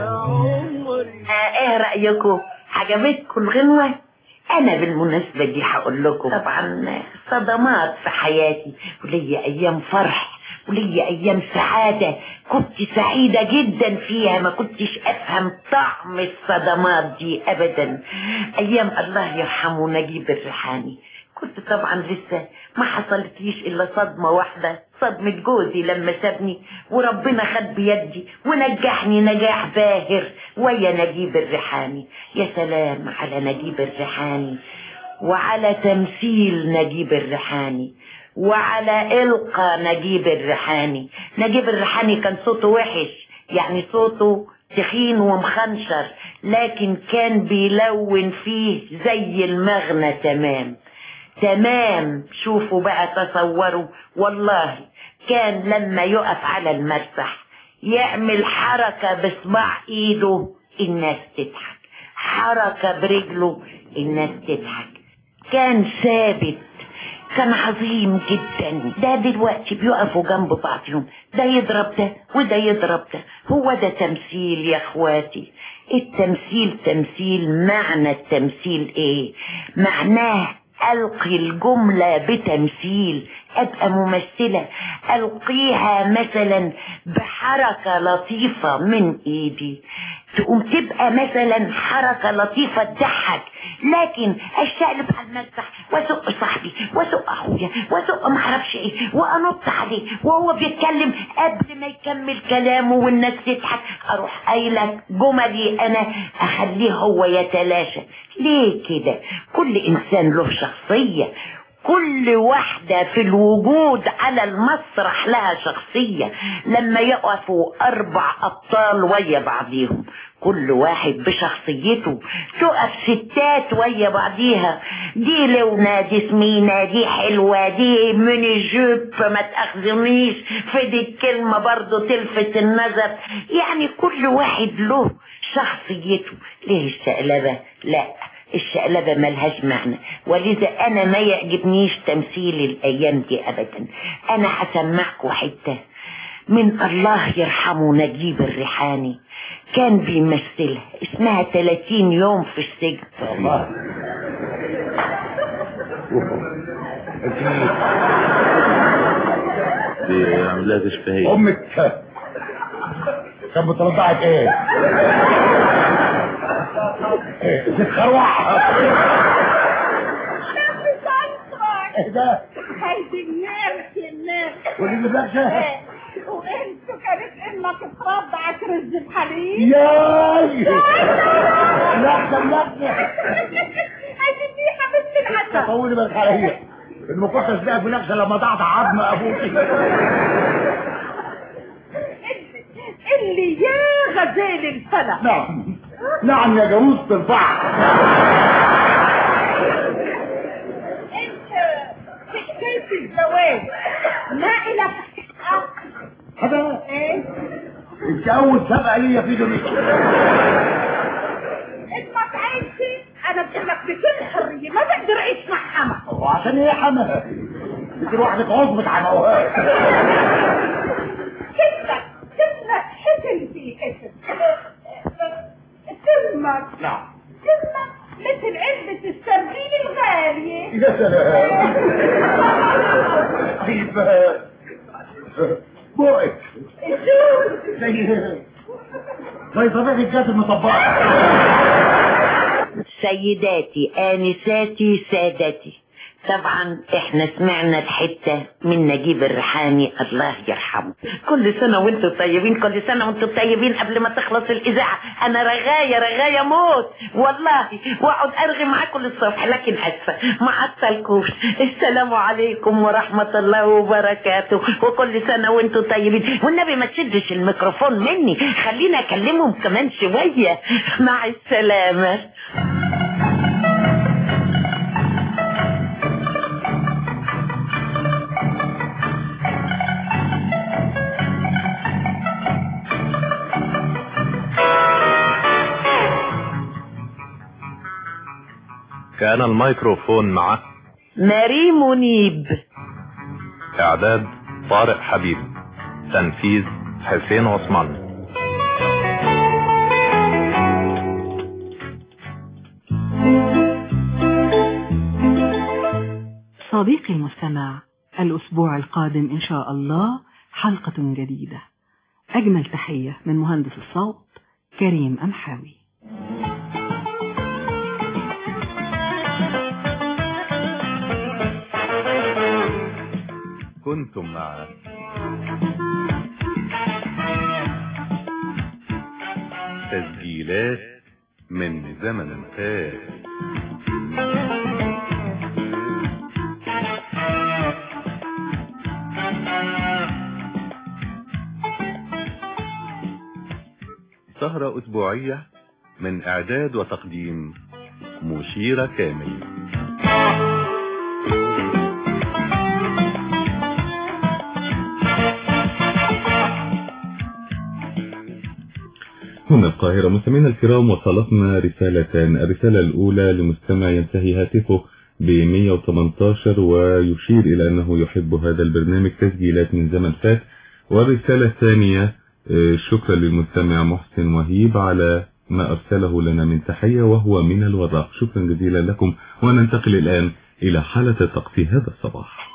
عمري ايه رأيكم عجبتكم الغنوة انا بالمناسبة دي هقول لكم طبعا صدمات في حياتي وليا ايام فرح وليا ايام سعادة كنت سعيدة جدا فيها ما كنتش افهم طعم الصدمات دي ابدا ايام الله يرحمه نجيب الريحاني كنت طبعا لسه ما حصلتليش الا صدمة واحدة صدمة جوزي لما سابني وربنا خد بيدي ونجحني نجاح باهر ويا نجيب الريحاني يا سلام على نجيب الريحاني وعلى تمثيل نجيب الريحاني وعلى إلقى نجيب الريحاني نجيب الريحاني كان صوته وحش يعني صوته تخين ومخنشر لكن كان بيلون فيه زي المغنى تمام تمام شوفوا بقى تصوروا والله كان لما يقف على المسرح يعمل حركة بصباع ايده الناس تضحك حركة برجله الناس تضحك كان ثابت كان عظيم جدا ده دلوقتي بيقفوا جنب بعضهم ده يضرب ده وده يضرب ده هو ده تمثيل يا اخواتي التمثيل تمثيل معنى التمثيل ايه معناه ألقي الجملة بتمثيل أبقى ممثلة ألقيها مثلا بحركة لطيفة من إيدي تقوم تبقى مثلا حركة لطيفة تضحك لكن اشتقلب على المسرح وازق صاحبي وازق اخويا وازق معرفش ايه وانط عليه وهو بيتكلم قبل ما يكمل كلامه والناس تضحك اروح قايله جملي انا اخليه هو يتلاشى ليه كده كل انسان له شخصيه كل واحدة في الوجود على المسرح لها شخصية لما يقفوا أربع أبطال ويا بعضيهم كل واحد بشخصيته تقف ستات ويا بعضيها دي لونة دي سمينة دي حلوة دي من الجوب ما تأخذنيش في دي الكلمة برضو تلفت النظر يعني كل واحد له شخصيته ليه الشقلبة لا الشقلبة ملهاش معنى ولذا انا ما يعجبنيش تمثيل الايام دي ابدا انا هسمعكم حتة من الله يرحمه نجيب الريحاني كان بيمثلها اسمها 30 يوم في السجن الله دي عاملاها تشفهية امك كان بترضعك ايه؟ ايه تتخروع ايه ده؟ هيدي الناس الناس ودي اللي بلغشة وانتوا كانت امك ترضعك رز بحليب ياي احسن لجنه عايزين دي حبيبتي العسل طولي بالك عليا المكحس ده في نفسه لما ضعت عظم ابوك اللي يا غزال الفلك نعم نعم يا جاموسة البحر انت في حكايه الزواج نائله هذا ايه انت اول سبقه ليا في دنيا اسمع عيشي انا بقول لك بكل حريه ما بقدر اعيش مع حما وعشان ايه يا حما انت لوحدك عصبة على موهاب كتلك كتلك حسن في اسم سمك نعم سمك مثل علبة السردين الغالية يا سلام طيب بوقك شوف زي زي طبيعة الجات المطبقة سيداتي آنساتي سادتي طبعا احنا سمعنا الحتة من نجيب الريحاني الله يرحمه كل سنة وانتم طيبين كل سنة وانتم طيبين قبل ما تخلص الإذاعة أنا رغاية رغاية موت والله واقعد أرغي معاكم للصبح لكن أسفة ما عطلكوش السلام عليكم ورحمة الله وبركاته وكل سنة وانتم طيبين والنبي ما تشدش الميكروفون مني خليني أكلمهم كمان شوية مع السلامة كان الميكروفون مع ماري منيب إعداد طارق حبيب تنفيذ حسين عثمان صديقي المستمع الأسبوع القادم إن شاء الله حلقة جديدة أجمل تحية من مهندس الصوت كريم أمحاوي كنتم مع تسجيلات من زمن فات سهرة أسبوعية من إعداد وتقديم مشيرة كامل هنا القاهرة مستمعينا الكرام وصلتنا رسالتان الرسالة الأولى لمستمع ينتهي هاتفه ب 118 ويشير إلى أنه يحب هذا البرنامج تسجيلات من زمن فات والرسالة الثانية آه، شكرا للمستمع محسن وهيب على ما أرسله لنا من تحية وهو من الوراق شكرا جزيلا لكم وننتقل الآن إلى حالة الطقس هذا الصباح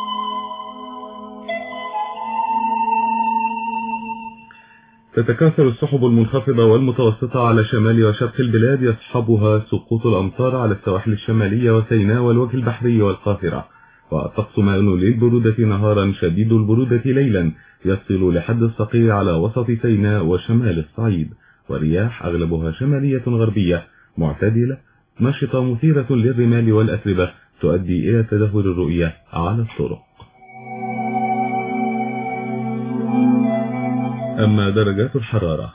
تتكاثر السحب المنخفضة والمتوسطة على شمال وشرق البلاد يصحبها سقوط الأمطار على السواحل الشمالية وسيناء والوجه البحري والقاهرة والطقس مائل للبرودة نهارا شديد البرودة ليلا يصل لحد الصقيع على وسط سيناء وشمال الصعيد ورياح أغلبها شمالية غربية معتدلة نشطة مثيرة للرمال والأتربة تؤدي إلى تدهور الرؤية على الطرق أما درجات الحرارة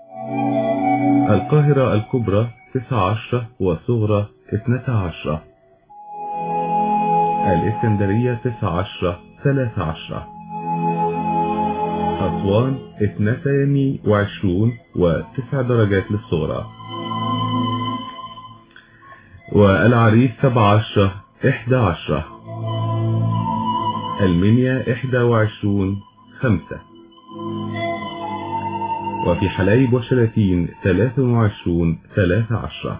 القاهرة الكبرى 19 وصغرى 12 الإسكندرية 19 13 أسوان 22 وتسع درجات للصغرى والعريس 17 11 المنيا 21 5 وفي حلايب وشلاتين 23 13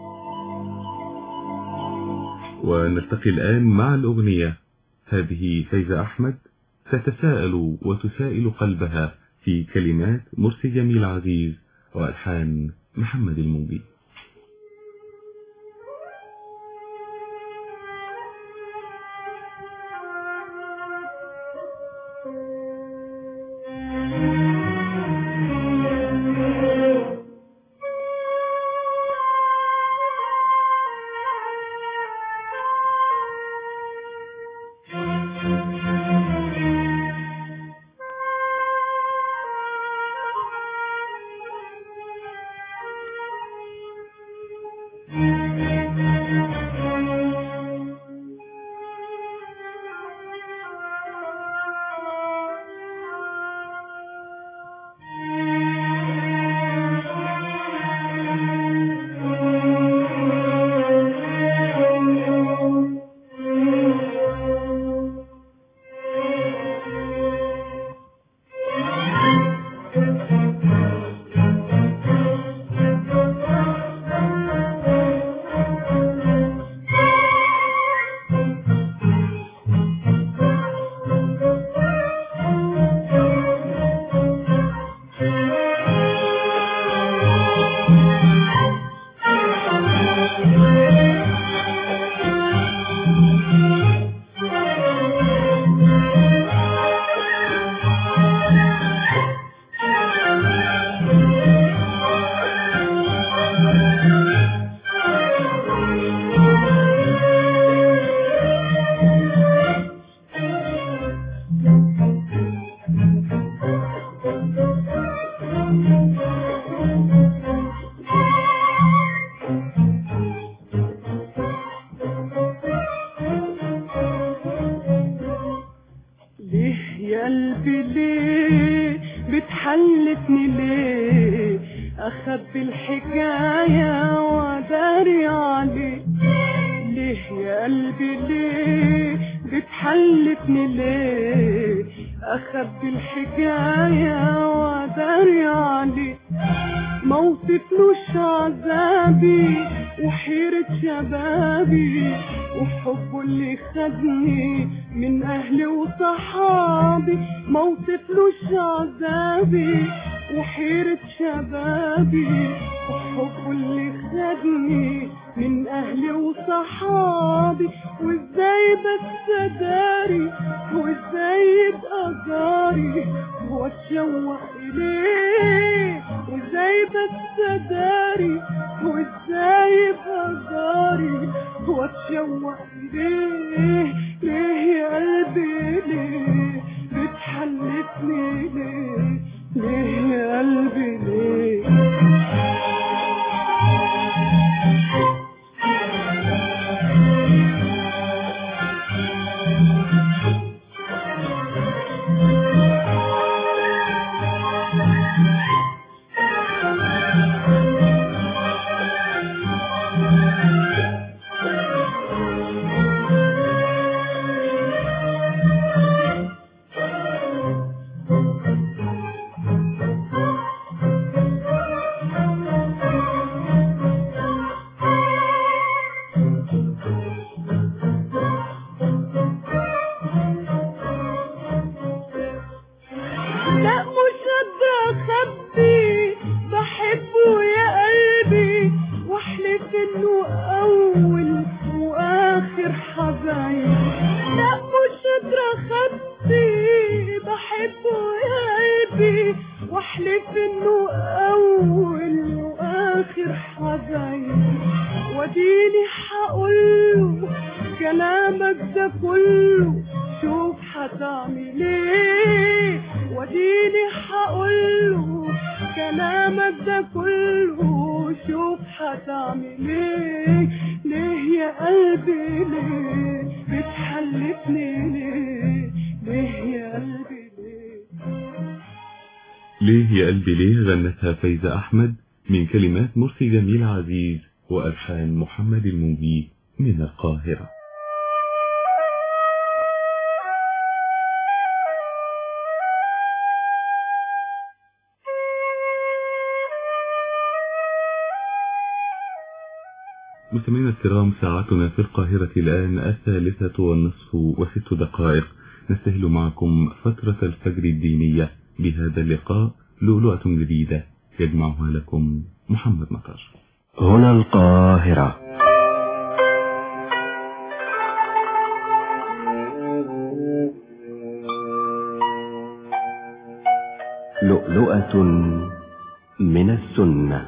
ونلتقي الآن مع الأغنية هذه فايزة أحمد تتساءل وتسائل قلبها في كلمات مرسي جميل عزيز وألحان محمد الموجي ليه يا قلبي ليه بتحلفني ليه اخبي الحكاية واداري عليك ليه يا قلبي ليه بتحلفني ليه اخبي الحكاية واداري عليك موصفلوش عذابي وحيرة شبابي وحبه اللي خدني من اهلي وصحابي موصفلوش عذابي وحيرة شبابي وحبه اللي خدني من اهلي وصحابي وازاي بس اداري وازاي يبقى جاري واتشوق اليه وازاي بس اداري وازاي يبقى جاري واتشوق اليه ليه يا قلبي ليه بتحلفني ليه ليه يا قلبي ليه لا مش قادرة اخبي بحبه يا قلبي واحلف انه اول واخر حبايب لا مش قادرة اخبي بحبه يا قلبي واحلف انه اول واخر حبايب واديني هقوله كلامك ده كله شوف هتعمل ايه واديني هقوله كلامك ده كله شوف هتعمل ايه ليه يا قلبي ليه بتحلفني ليه ليه يا قلبي ليه يا قلبي ليه غنتها فايزة أحمد من كلمات مرسي جميل عزيز وألحان محمد الموجي من القاهرة مستمعينا الكرام ساعتنا في القاهرة الآن الثالثة والنصف وست دقائق نستهل معكم فترة الفجر الدينية بهذا اللقاء لؤلؤة جديدة يجمعها لكم محمد مطر هنا القاهرة لؤلؤة من السنة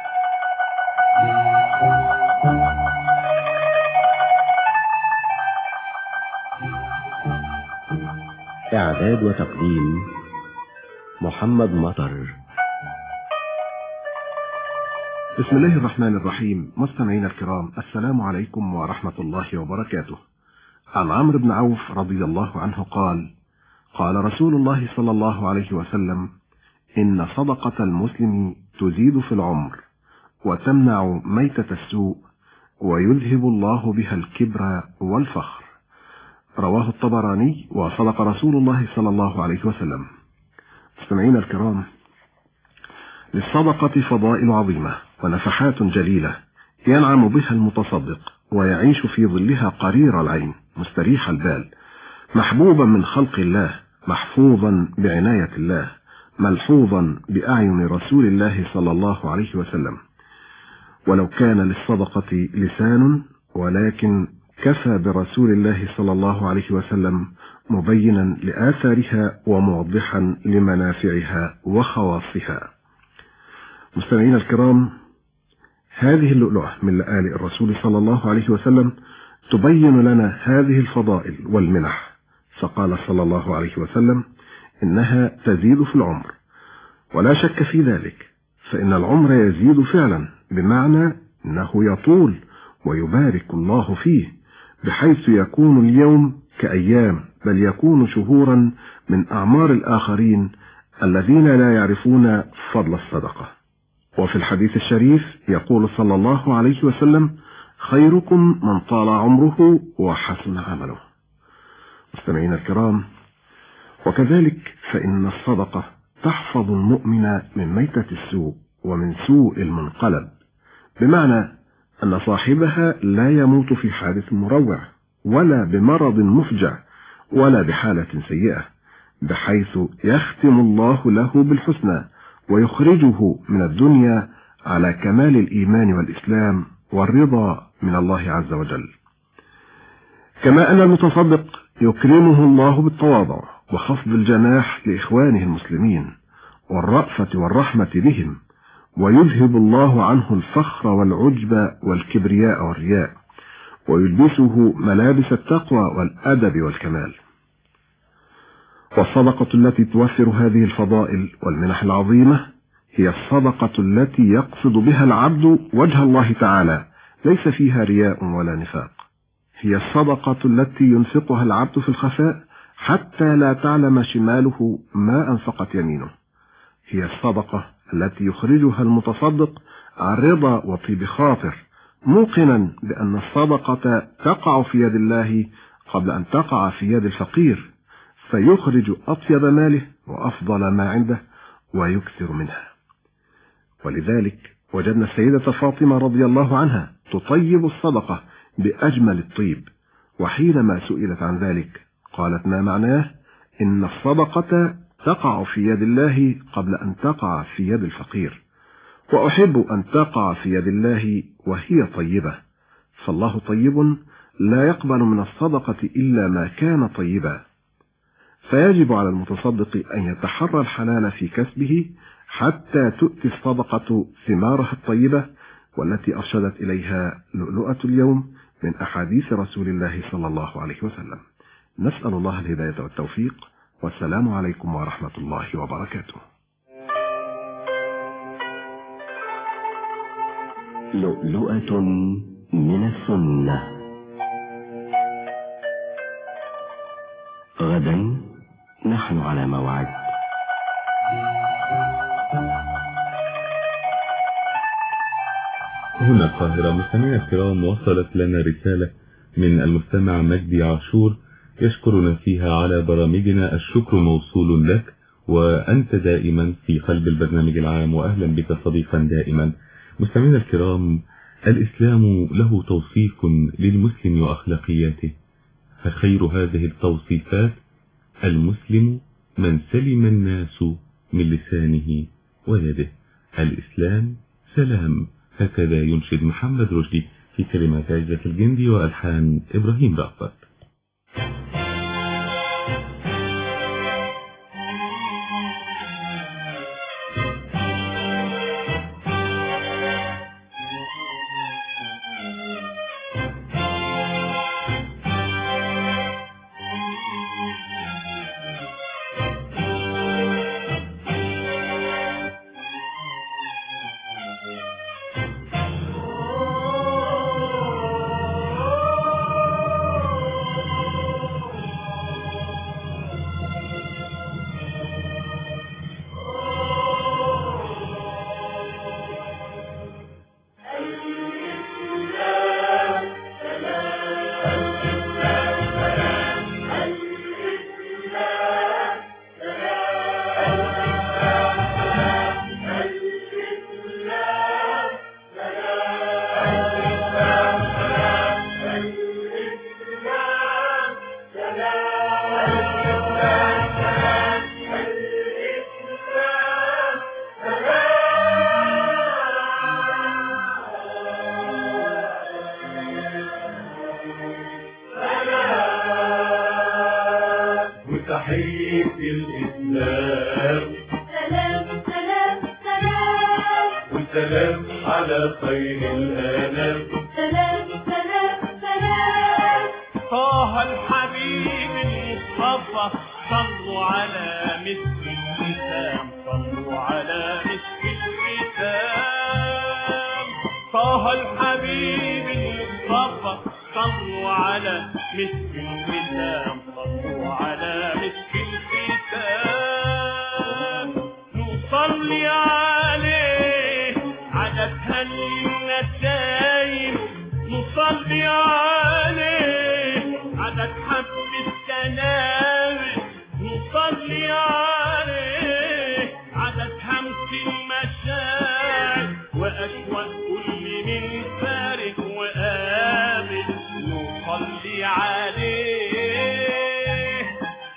إعداد وتقديم محمد مطر بسم الله الرحمن الرحيم مستمعينا الكرام السلام عليكم ورحمة الله وبركاته عن عمرو بن عوف رضي الله عنه قال قال رسول الله صلى الله عليه وسلم إن صدقة المسلم تزيد في العمر وتمنع ميتة السوء ويذهب الله بها الكبر والفخر رواه الطبراني وصدق رسول الله صلى الله عليه وسلم مستمعينا الكرام للصدقة فضائل عظيمة ونفحات جليلة ينعم بها المتصدق ويعيش في ظلها قرير العين مستريح البال محبوبا من خلق الله محفوظا بعناية الله ملحوظا بأعين رسول الله صلى الله عليه وسلم ولو كان للصدقة لسان ولكن كفى برسول الله صلى الله عليه وسلم مبينا لآثارها وموضحا لمنافعها وخواصها مستمعينا الكرام هذه اللؤلؤة من لآلئ الرسول صلى الله عليه وسلم تبين لنا هذه الفضائل والمنح فقال صلى الله عليه وسلم إنها تزيد في العمر ولا شك في ذلك فإن العمر يزيد فعلا بمعنى أنه يطول ويبارك الله فيه بحيث يكون اليوم كأيام بل يكون شهورا من أعمار الآخرين الذين لا يعرفون فضل الصدقة وفي الحديث الشريف يقول صلى الله عليه وسلم خيركم من طال عمره وحسن عمله مستمعينا الكرام وكذلك فإن الصدقة تحفظ المؤمن من ميتة السوء ومن سوء المنقلب بمعنى أن صاحبها لا يموت في حادث مروع ولا بمرض مفجع ولا بحالة سيئة بحيث يختم الله له بالحسنى ويخرجه من الدنيا على كمال الإيمان والإسلام والرضا من الله عز وجل كما أن المتصدق يكرمه الله بالتواضع وخفض الجناح لإخوانه المسلمين والرأفة والرحمة بهم ويذهب الله عنه الفخر والعجب والكبرياء والرياء ويلبسه ملابس التقوى والأدب والكمال والصدقة التي توفر هذه الفضائل والمنح العظيمة هي الصدقة التي يقصد بها العبد وجه الله تعالى ليس فيها رياء ولا نفاق هي الصدقة التي ينفقها العبد في الخفاء حتى لا تعلم شماله ما أنفقت يمينه هي الصدقة التي يخرجها المتصدق عن رضا وطيب خاطر موقنا بأن الصدقة تقع في يد الله قبل أن تقع في يد الفقير فيخرج أطيب ماله وأفضل ما عنده ويكثر منها ولذلك وجدنا السيدة فاطمة رضي الله عنها تطيب الصدقة بأجمل الطيب وحينما سئلت عن ذلك قالت ما معناه إن الصدقة تقع في يد الله قبل أن تقع في يد الفقير وأحب أن تقع في يد الله وهي طيبة فالله طيب لا يقبل من الصدقة إلا ما كان طيبا فيجب على المتصدق أن يتحرى الحلال في كسبه حتى تؤتي الصدقة ثمارها الطيبة والتي أرشدت إليها لؤلؤة اليوم من أحاديث رسول الله صلى الله عليه وسلم نسأل الله الهداية والتوفيق والسلام عليكم ورحمة الله وبركاته لؤلؤة من السنة غدا نحن على موعد هنا القاهرة مستمعينا الكرام وصلت لنا رسالة من المستمع مجدي عاشور يشكرنا فيها على برامجنا الشكر موصول لك وأنت دائما في قلب البرنامج العام وأهلا بك صديقا دائما مستمعينا الكرام الإسلام له توصيف للمسلم وأخلاقياته فخير هذه التوصيفات المسلم من سلم الناس من لسانه ويده الإسلام سلام هكذا ينشد محمد رشدي في كلمات عزة الجندي وألحان إبراهيم رأفت تحية الإسلام سلام سلام سلام وسلام على خير الأنام سلام سلام سلام طه الحبيب المصطفى صلوا على مسك الختام صلوا على مسك الختام طه الحبيب المصطفى صلوا على مسك الختام صلوا على مسك الختام نصلي عليه عدد هل النسايم نصلي عليه عدد حب السنابل نصلي عليه عدد همس المشاعر وأشواق كل من فارق وقابل نصلي عليه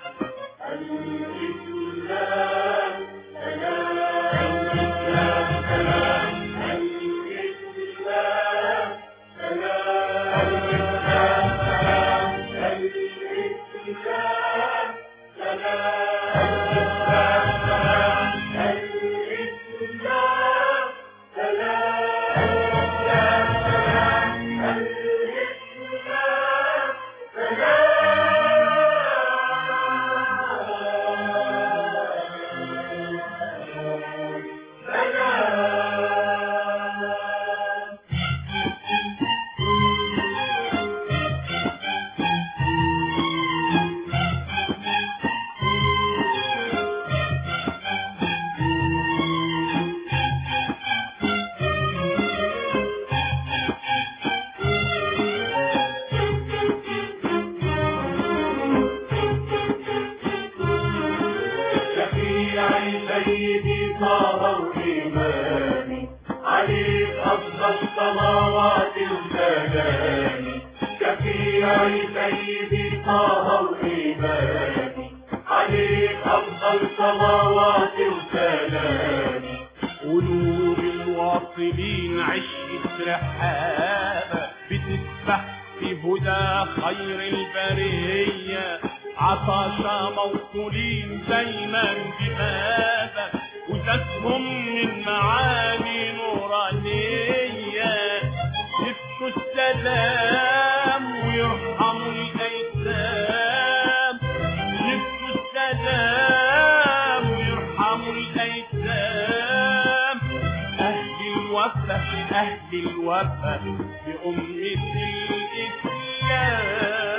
شفيعي سيدي طه وإمامي عليك أفضل صلوات وسلامي شفيعي سيدي طه وإمامي عليك أفضل صلوات وسلامي ونور الواصلين عشة رحابة بتسبح في هدى خير البرية عطاشا موصولين دايما ببابك وزادهم من معاني نورانية يفكوا السلام ويرحموا الأيتام يفكوا السلام ويرحموا الأيتام أهل الوفا أهل الوفا بأمة الإسلام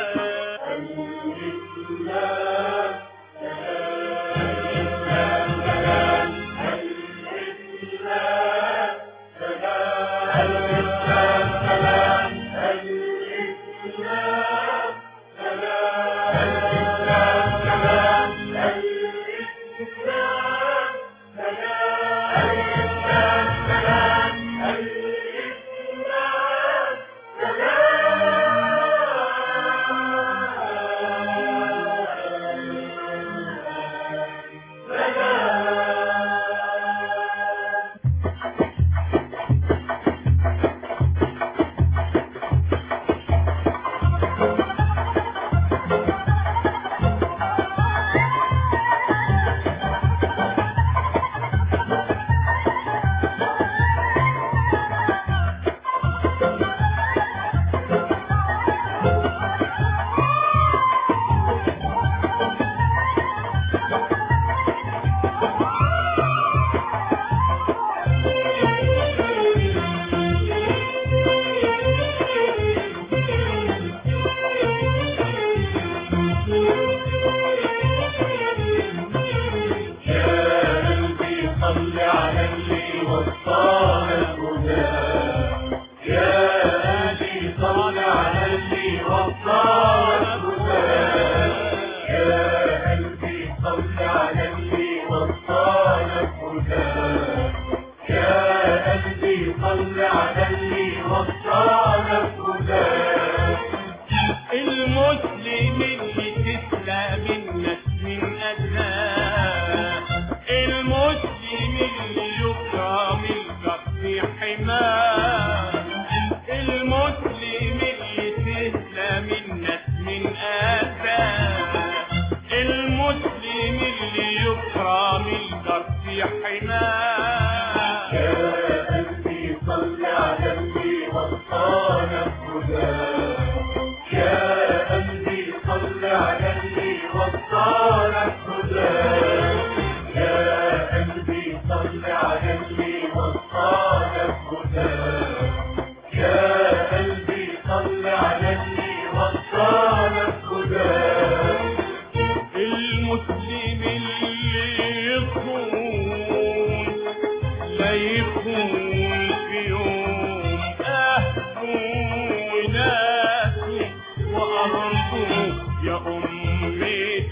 المسلم اللي تسلم الناس من أذاه المسلم اللي يكرم الجرح حماه المسلم اللي تسلم الناس من أذاه المسلم في حماه يا قلبي صل على اللي وصانا بهداه يا قلبي صل على اللي وصانا بهداه يا قلبي صل على اللي وصانا بهداه يا قلبي صل على اللي وصانا بهداه المسلم اللي يخون لا يخون في يوم أهله وناسه وأرضه يا أمة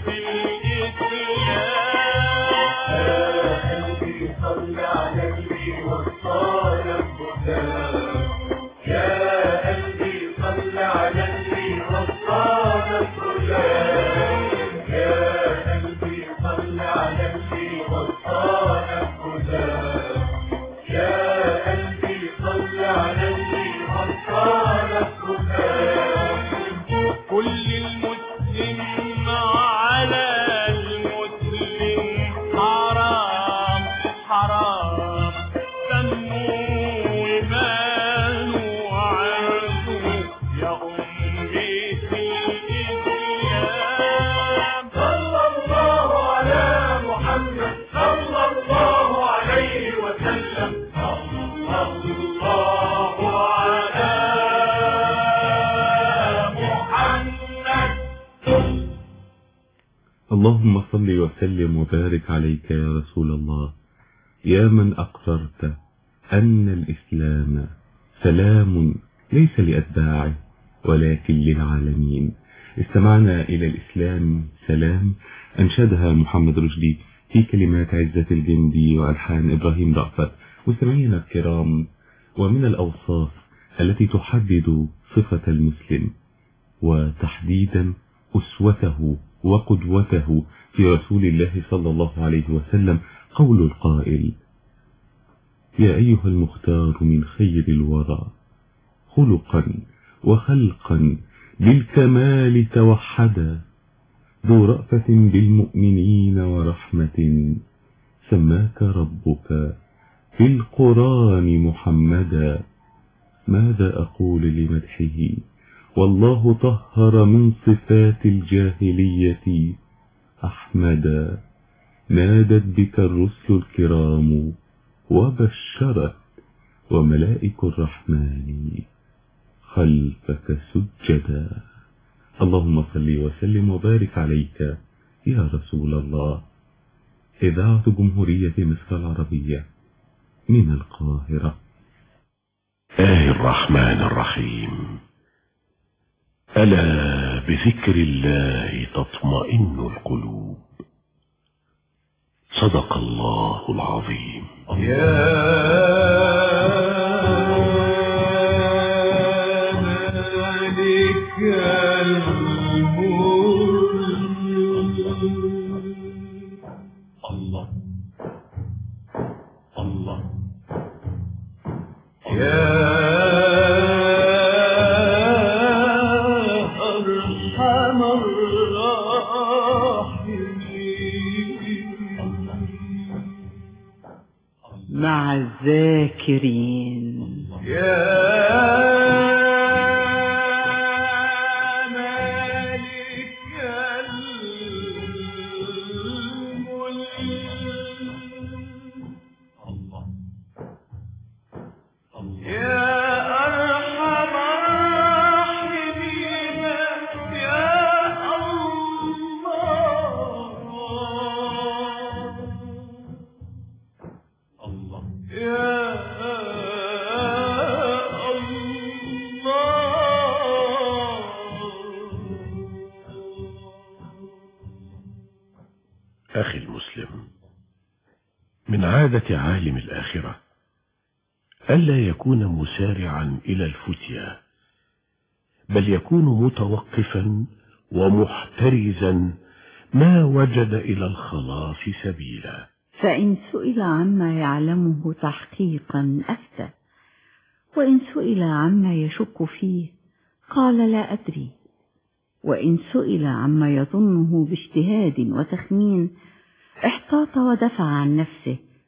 الإسلام صل على اللي وصانا بهداه يا قلبي صل على اللي وصانا بهداه يا قلبي صل على اللي وصانا بهداه يا قلبي صل على اللي وصانا بهداه كل المسلم على المسلم حرام حرام دمه وماله وعرضه يا أمي في الإسلام صلى الله على محمد صلى الله عليه وسلم صلى الله على محمد اللهم صل وسلم وبارك عليك يا رسول الله يا من أقررت أن الإسلام سلام ليس لأتباعه ولكن للعالمين استمعنا إلى الإسلام سلام أنشدها محمد رشدي في كلمات عزة الجندي وألحان إبراهيم رأفت مستمعينا الكرام ومن الأوصاف التي تحدد صفة المسلم وتحديدا أسوته وقدوته في رسول الله صلى الله عليه وسلم قول القائل يا أيها المختار من خير الورى خلقا وخلقا بالكمال توحدا ذو رأفة بالمؤمنين ورحمة سماك ربك في القرآن محمدا ماذا أقول لمدحه والله طهر من صفات الجاهلية أحمدا نادت بك الرسل الكرام وبشرت وملائك الرحمن خلفك سجدا اللهم صل وسلم وبارك عليك يا رسول الله إذاعة جمهورية مصر العربية من القاهرة آه الرحمن الرحيم ألا بذكر الله تطمئن القلوب صدق الله العظيم الله الله أرحم مع الذاكرين أخي المسلم من عادة عالم الآخرة ألا يكون مسارعا إلى الفتيا بل يكون متوقفا ومحترزا ما وجد إلى الخلاص سبيلا فإن سئل عما يعلمه تحقيقا أفتى وإن سئل عما يشك فيه قال لا أدري وإن سئل عما يظنه باجتهاد وتخمين احتاط ودفع عن نفسه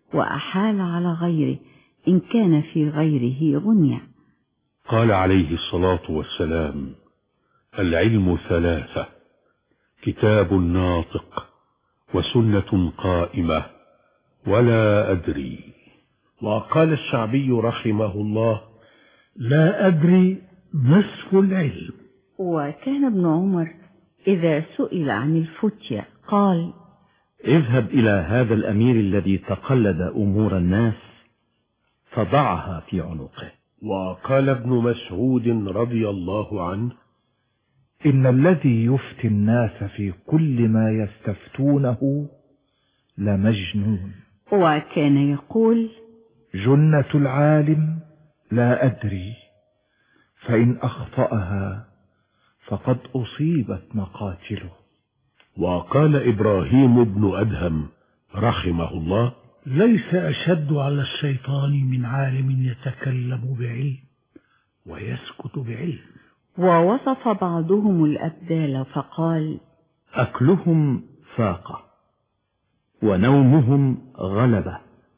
وأحال على غيره إن كان في غيره غنية قال عليه الصلاة والسلام العلم ثلاثة كتاب ناطق وسنة قائمة ولا أدري وقال الشعبي رحمه الله لا أدري نصف العلم وكان ابن عمر إذا سئل عن الفتية قال اذهب إلى هذا الأمير الذي تقلد أمور الناس فضعها في عنقه وقال ابن مسعود رضي الله عنه إن الذي يفتي الناس في كل ما يستفتونه لمجنون وكان يقول جنة العالم لا أدري فإن أخطأها فقد أصيبت مقاتله وقال إبراهيم بن أدهم رحمه الله ليس أشد على الشيطان من عالم يتكلم بعلم ويسكت بعلم ووصف بعضهم الأبدال فقال أكلهم فاقة ونومهم غلبة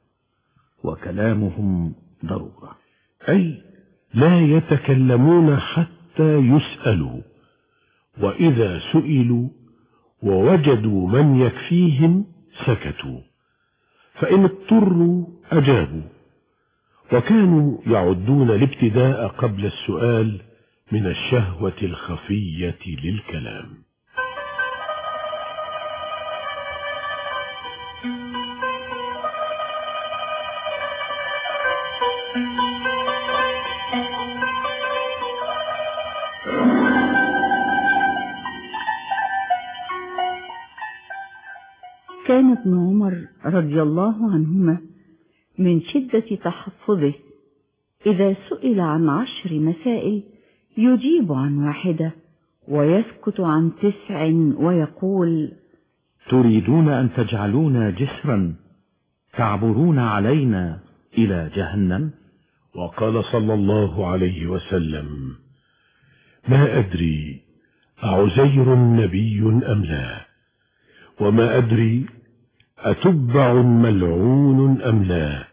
وكلامهم ضرورة أي لا يتكلمون حتى يسألوا وإذا سئلوا ووجدوا من يكفيهم سكتوا فإن اضطروا أجابوا وكانوا يعدون الابتداء قبل السؤال من الشهوة الخفية للكلام كان ابن عمر رضي الله عنهما من شدة تحفظه إذا سئل عن عشر مسائل يجيب عن واحدة ويسكت عن تسع ويقول تريدون أن تجعلونا جسرا تعبرون علينا إلى جهنم وقال صلى الله عليه وسلم ما أدري أعزير نبي أم لا وما أدري أتبع ملعون أم لا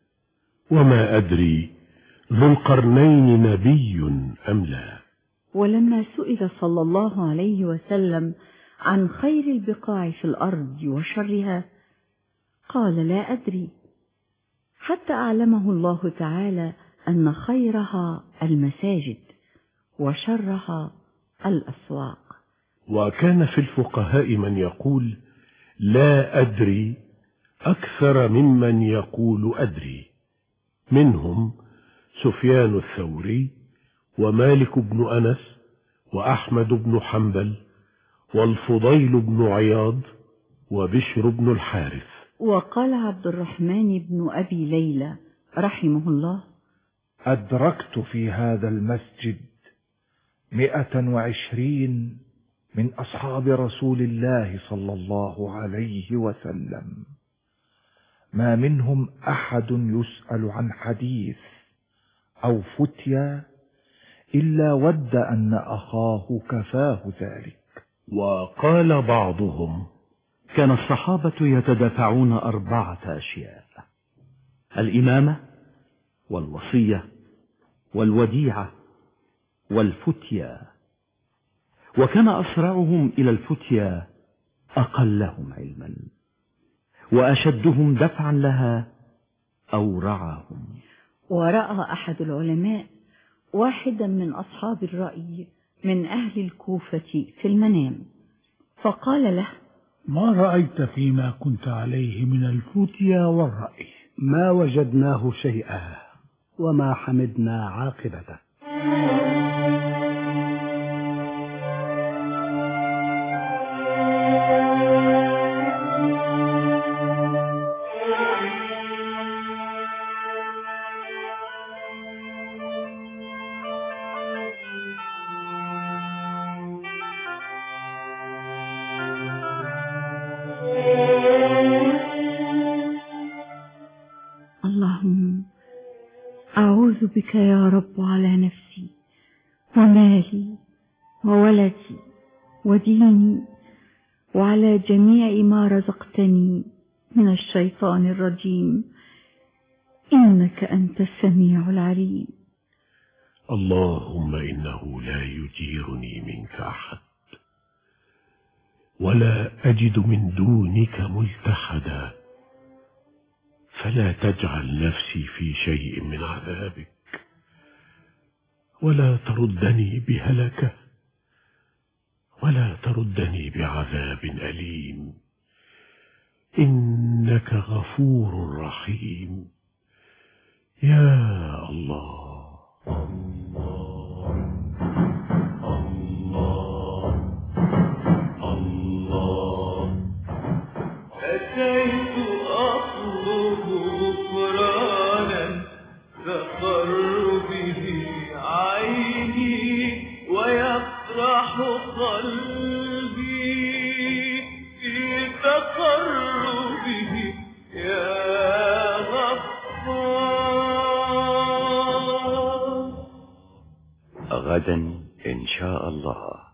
وما أدري ذو القرنين نبي أم لا ولما سئل صلى الله عليه وسلم عن خير البقاع في الأرض وشرها قال لا أدري حتى أعلمه الله تعالى أن خيرها المساجد وشرها الأسواق وكان في الفقهاء من يقول لا أدري أكثر ممن يقول أدري منهم سفيان الثوري ومالك بن أنس وأحمد بن حنبل والفضيل بن عياض وبشر بن الحارث وقال عبد الرحمن بن أبي ليلى رحمه الله أدركت في هذا المسجد مئة وعشرين من أصحاب رسول الله صلى الله عليه وسلم ما منهم أحد يسأل عن حديث أو فتيا إلا ود أن أخاه كفاه ذلك وقال بعضهم كان الصحابة يتدافعون أربعة أشياء الإمامة والوصية والوديعة والفتيا وكان أسرعهم إلى الفتيا أقلهم علما وأشدهم دفعا لها أورعهم ورأى أحد العلماء واحدا من أصحاب الرأي من أهل الكوفة في المنام فقال له ما رأيت فيما كنت عليه من الفتيا والرأي ما وجدناه شيئا وما حمدنا عاقبته اللهم أعوذ بك يا رب على نفسي ومالي وولدي وديني وعلى جميع ما رزقتني من الشيطان الرجيم إنك أنت السميع العليم اللهم إنه لا يجيرني منك أحد ولا أجد من دونك ملتحدا فلا تجعل نفسي في شيء من عذابك ولا تردني بهلكة ولا تردني بعذاب أليم إنك غفور رحيم يا الله أتيت أطلب غفرانا تقر به عيني ويفرح قلبي في تقربه يا غفار غدا إن شاء الله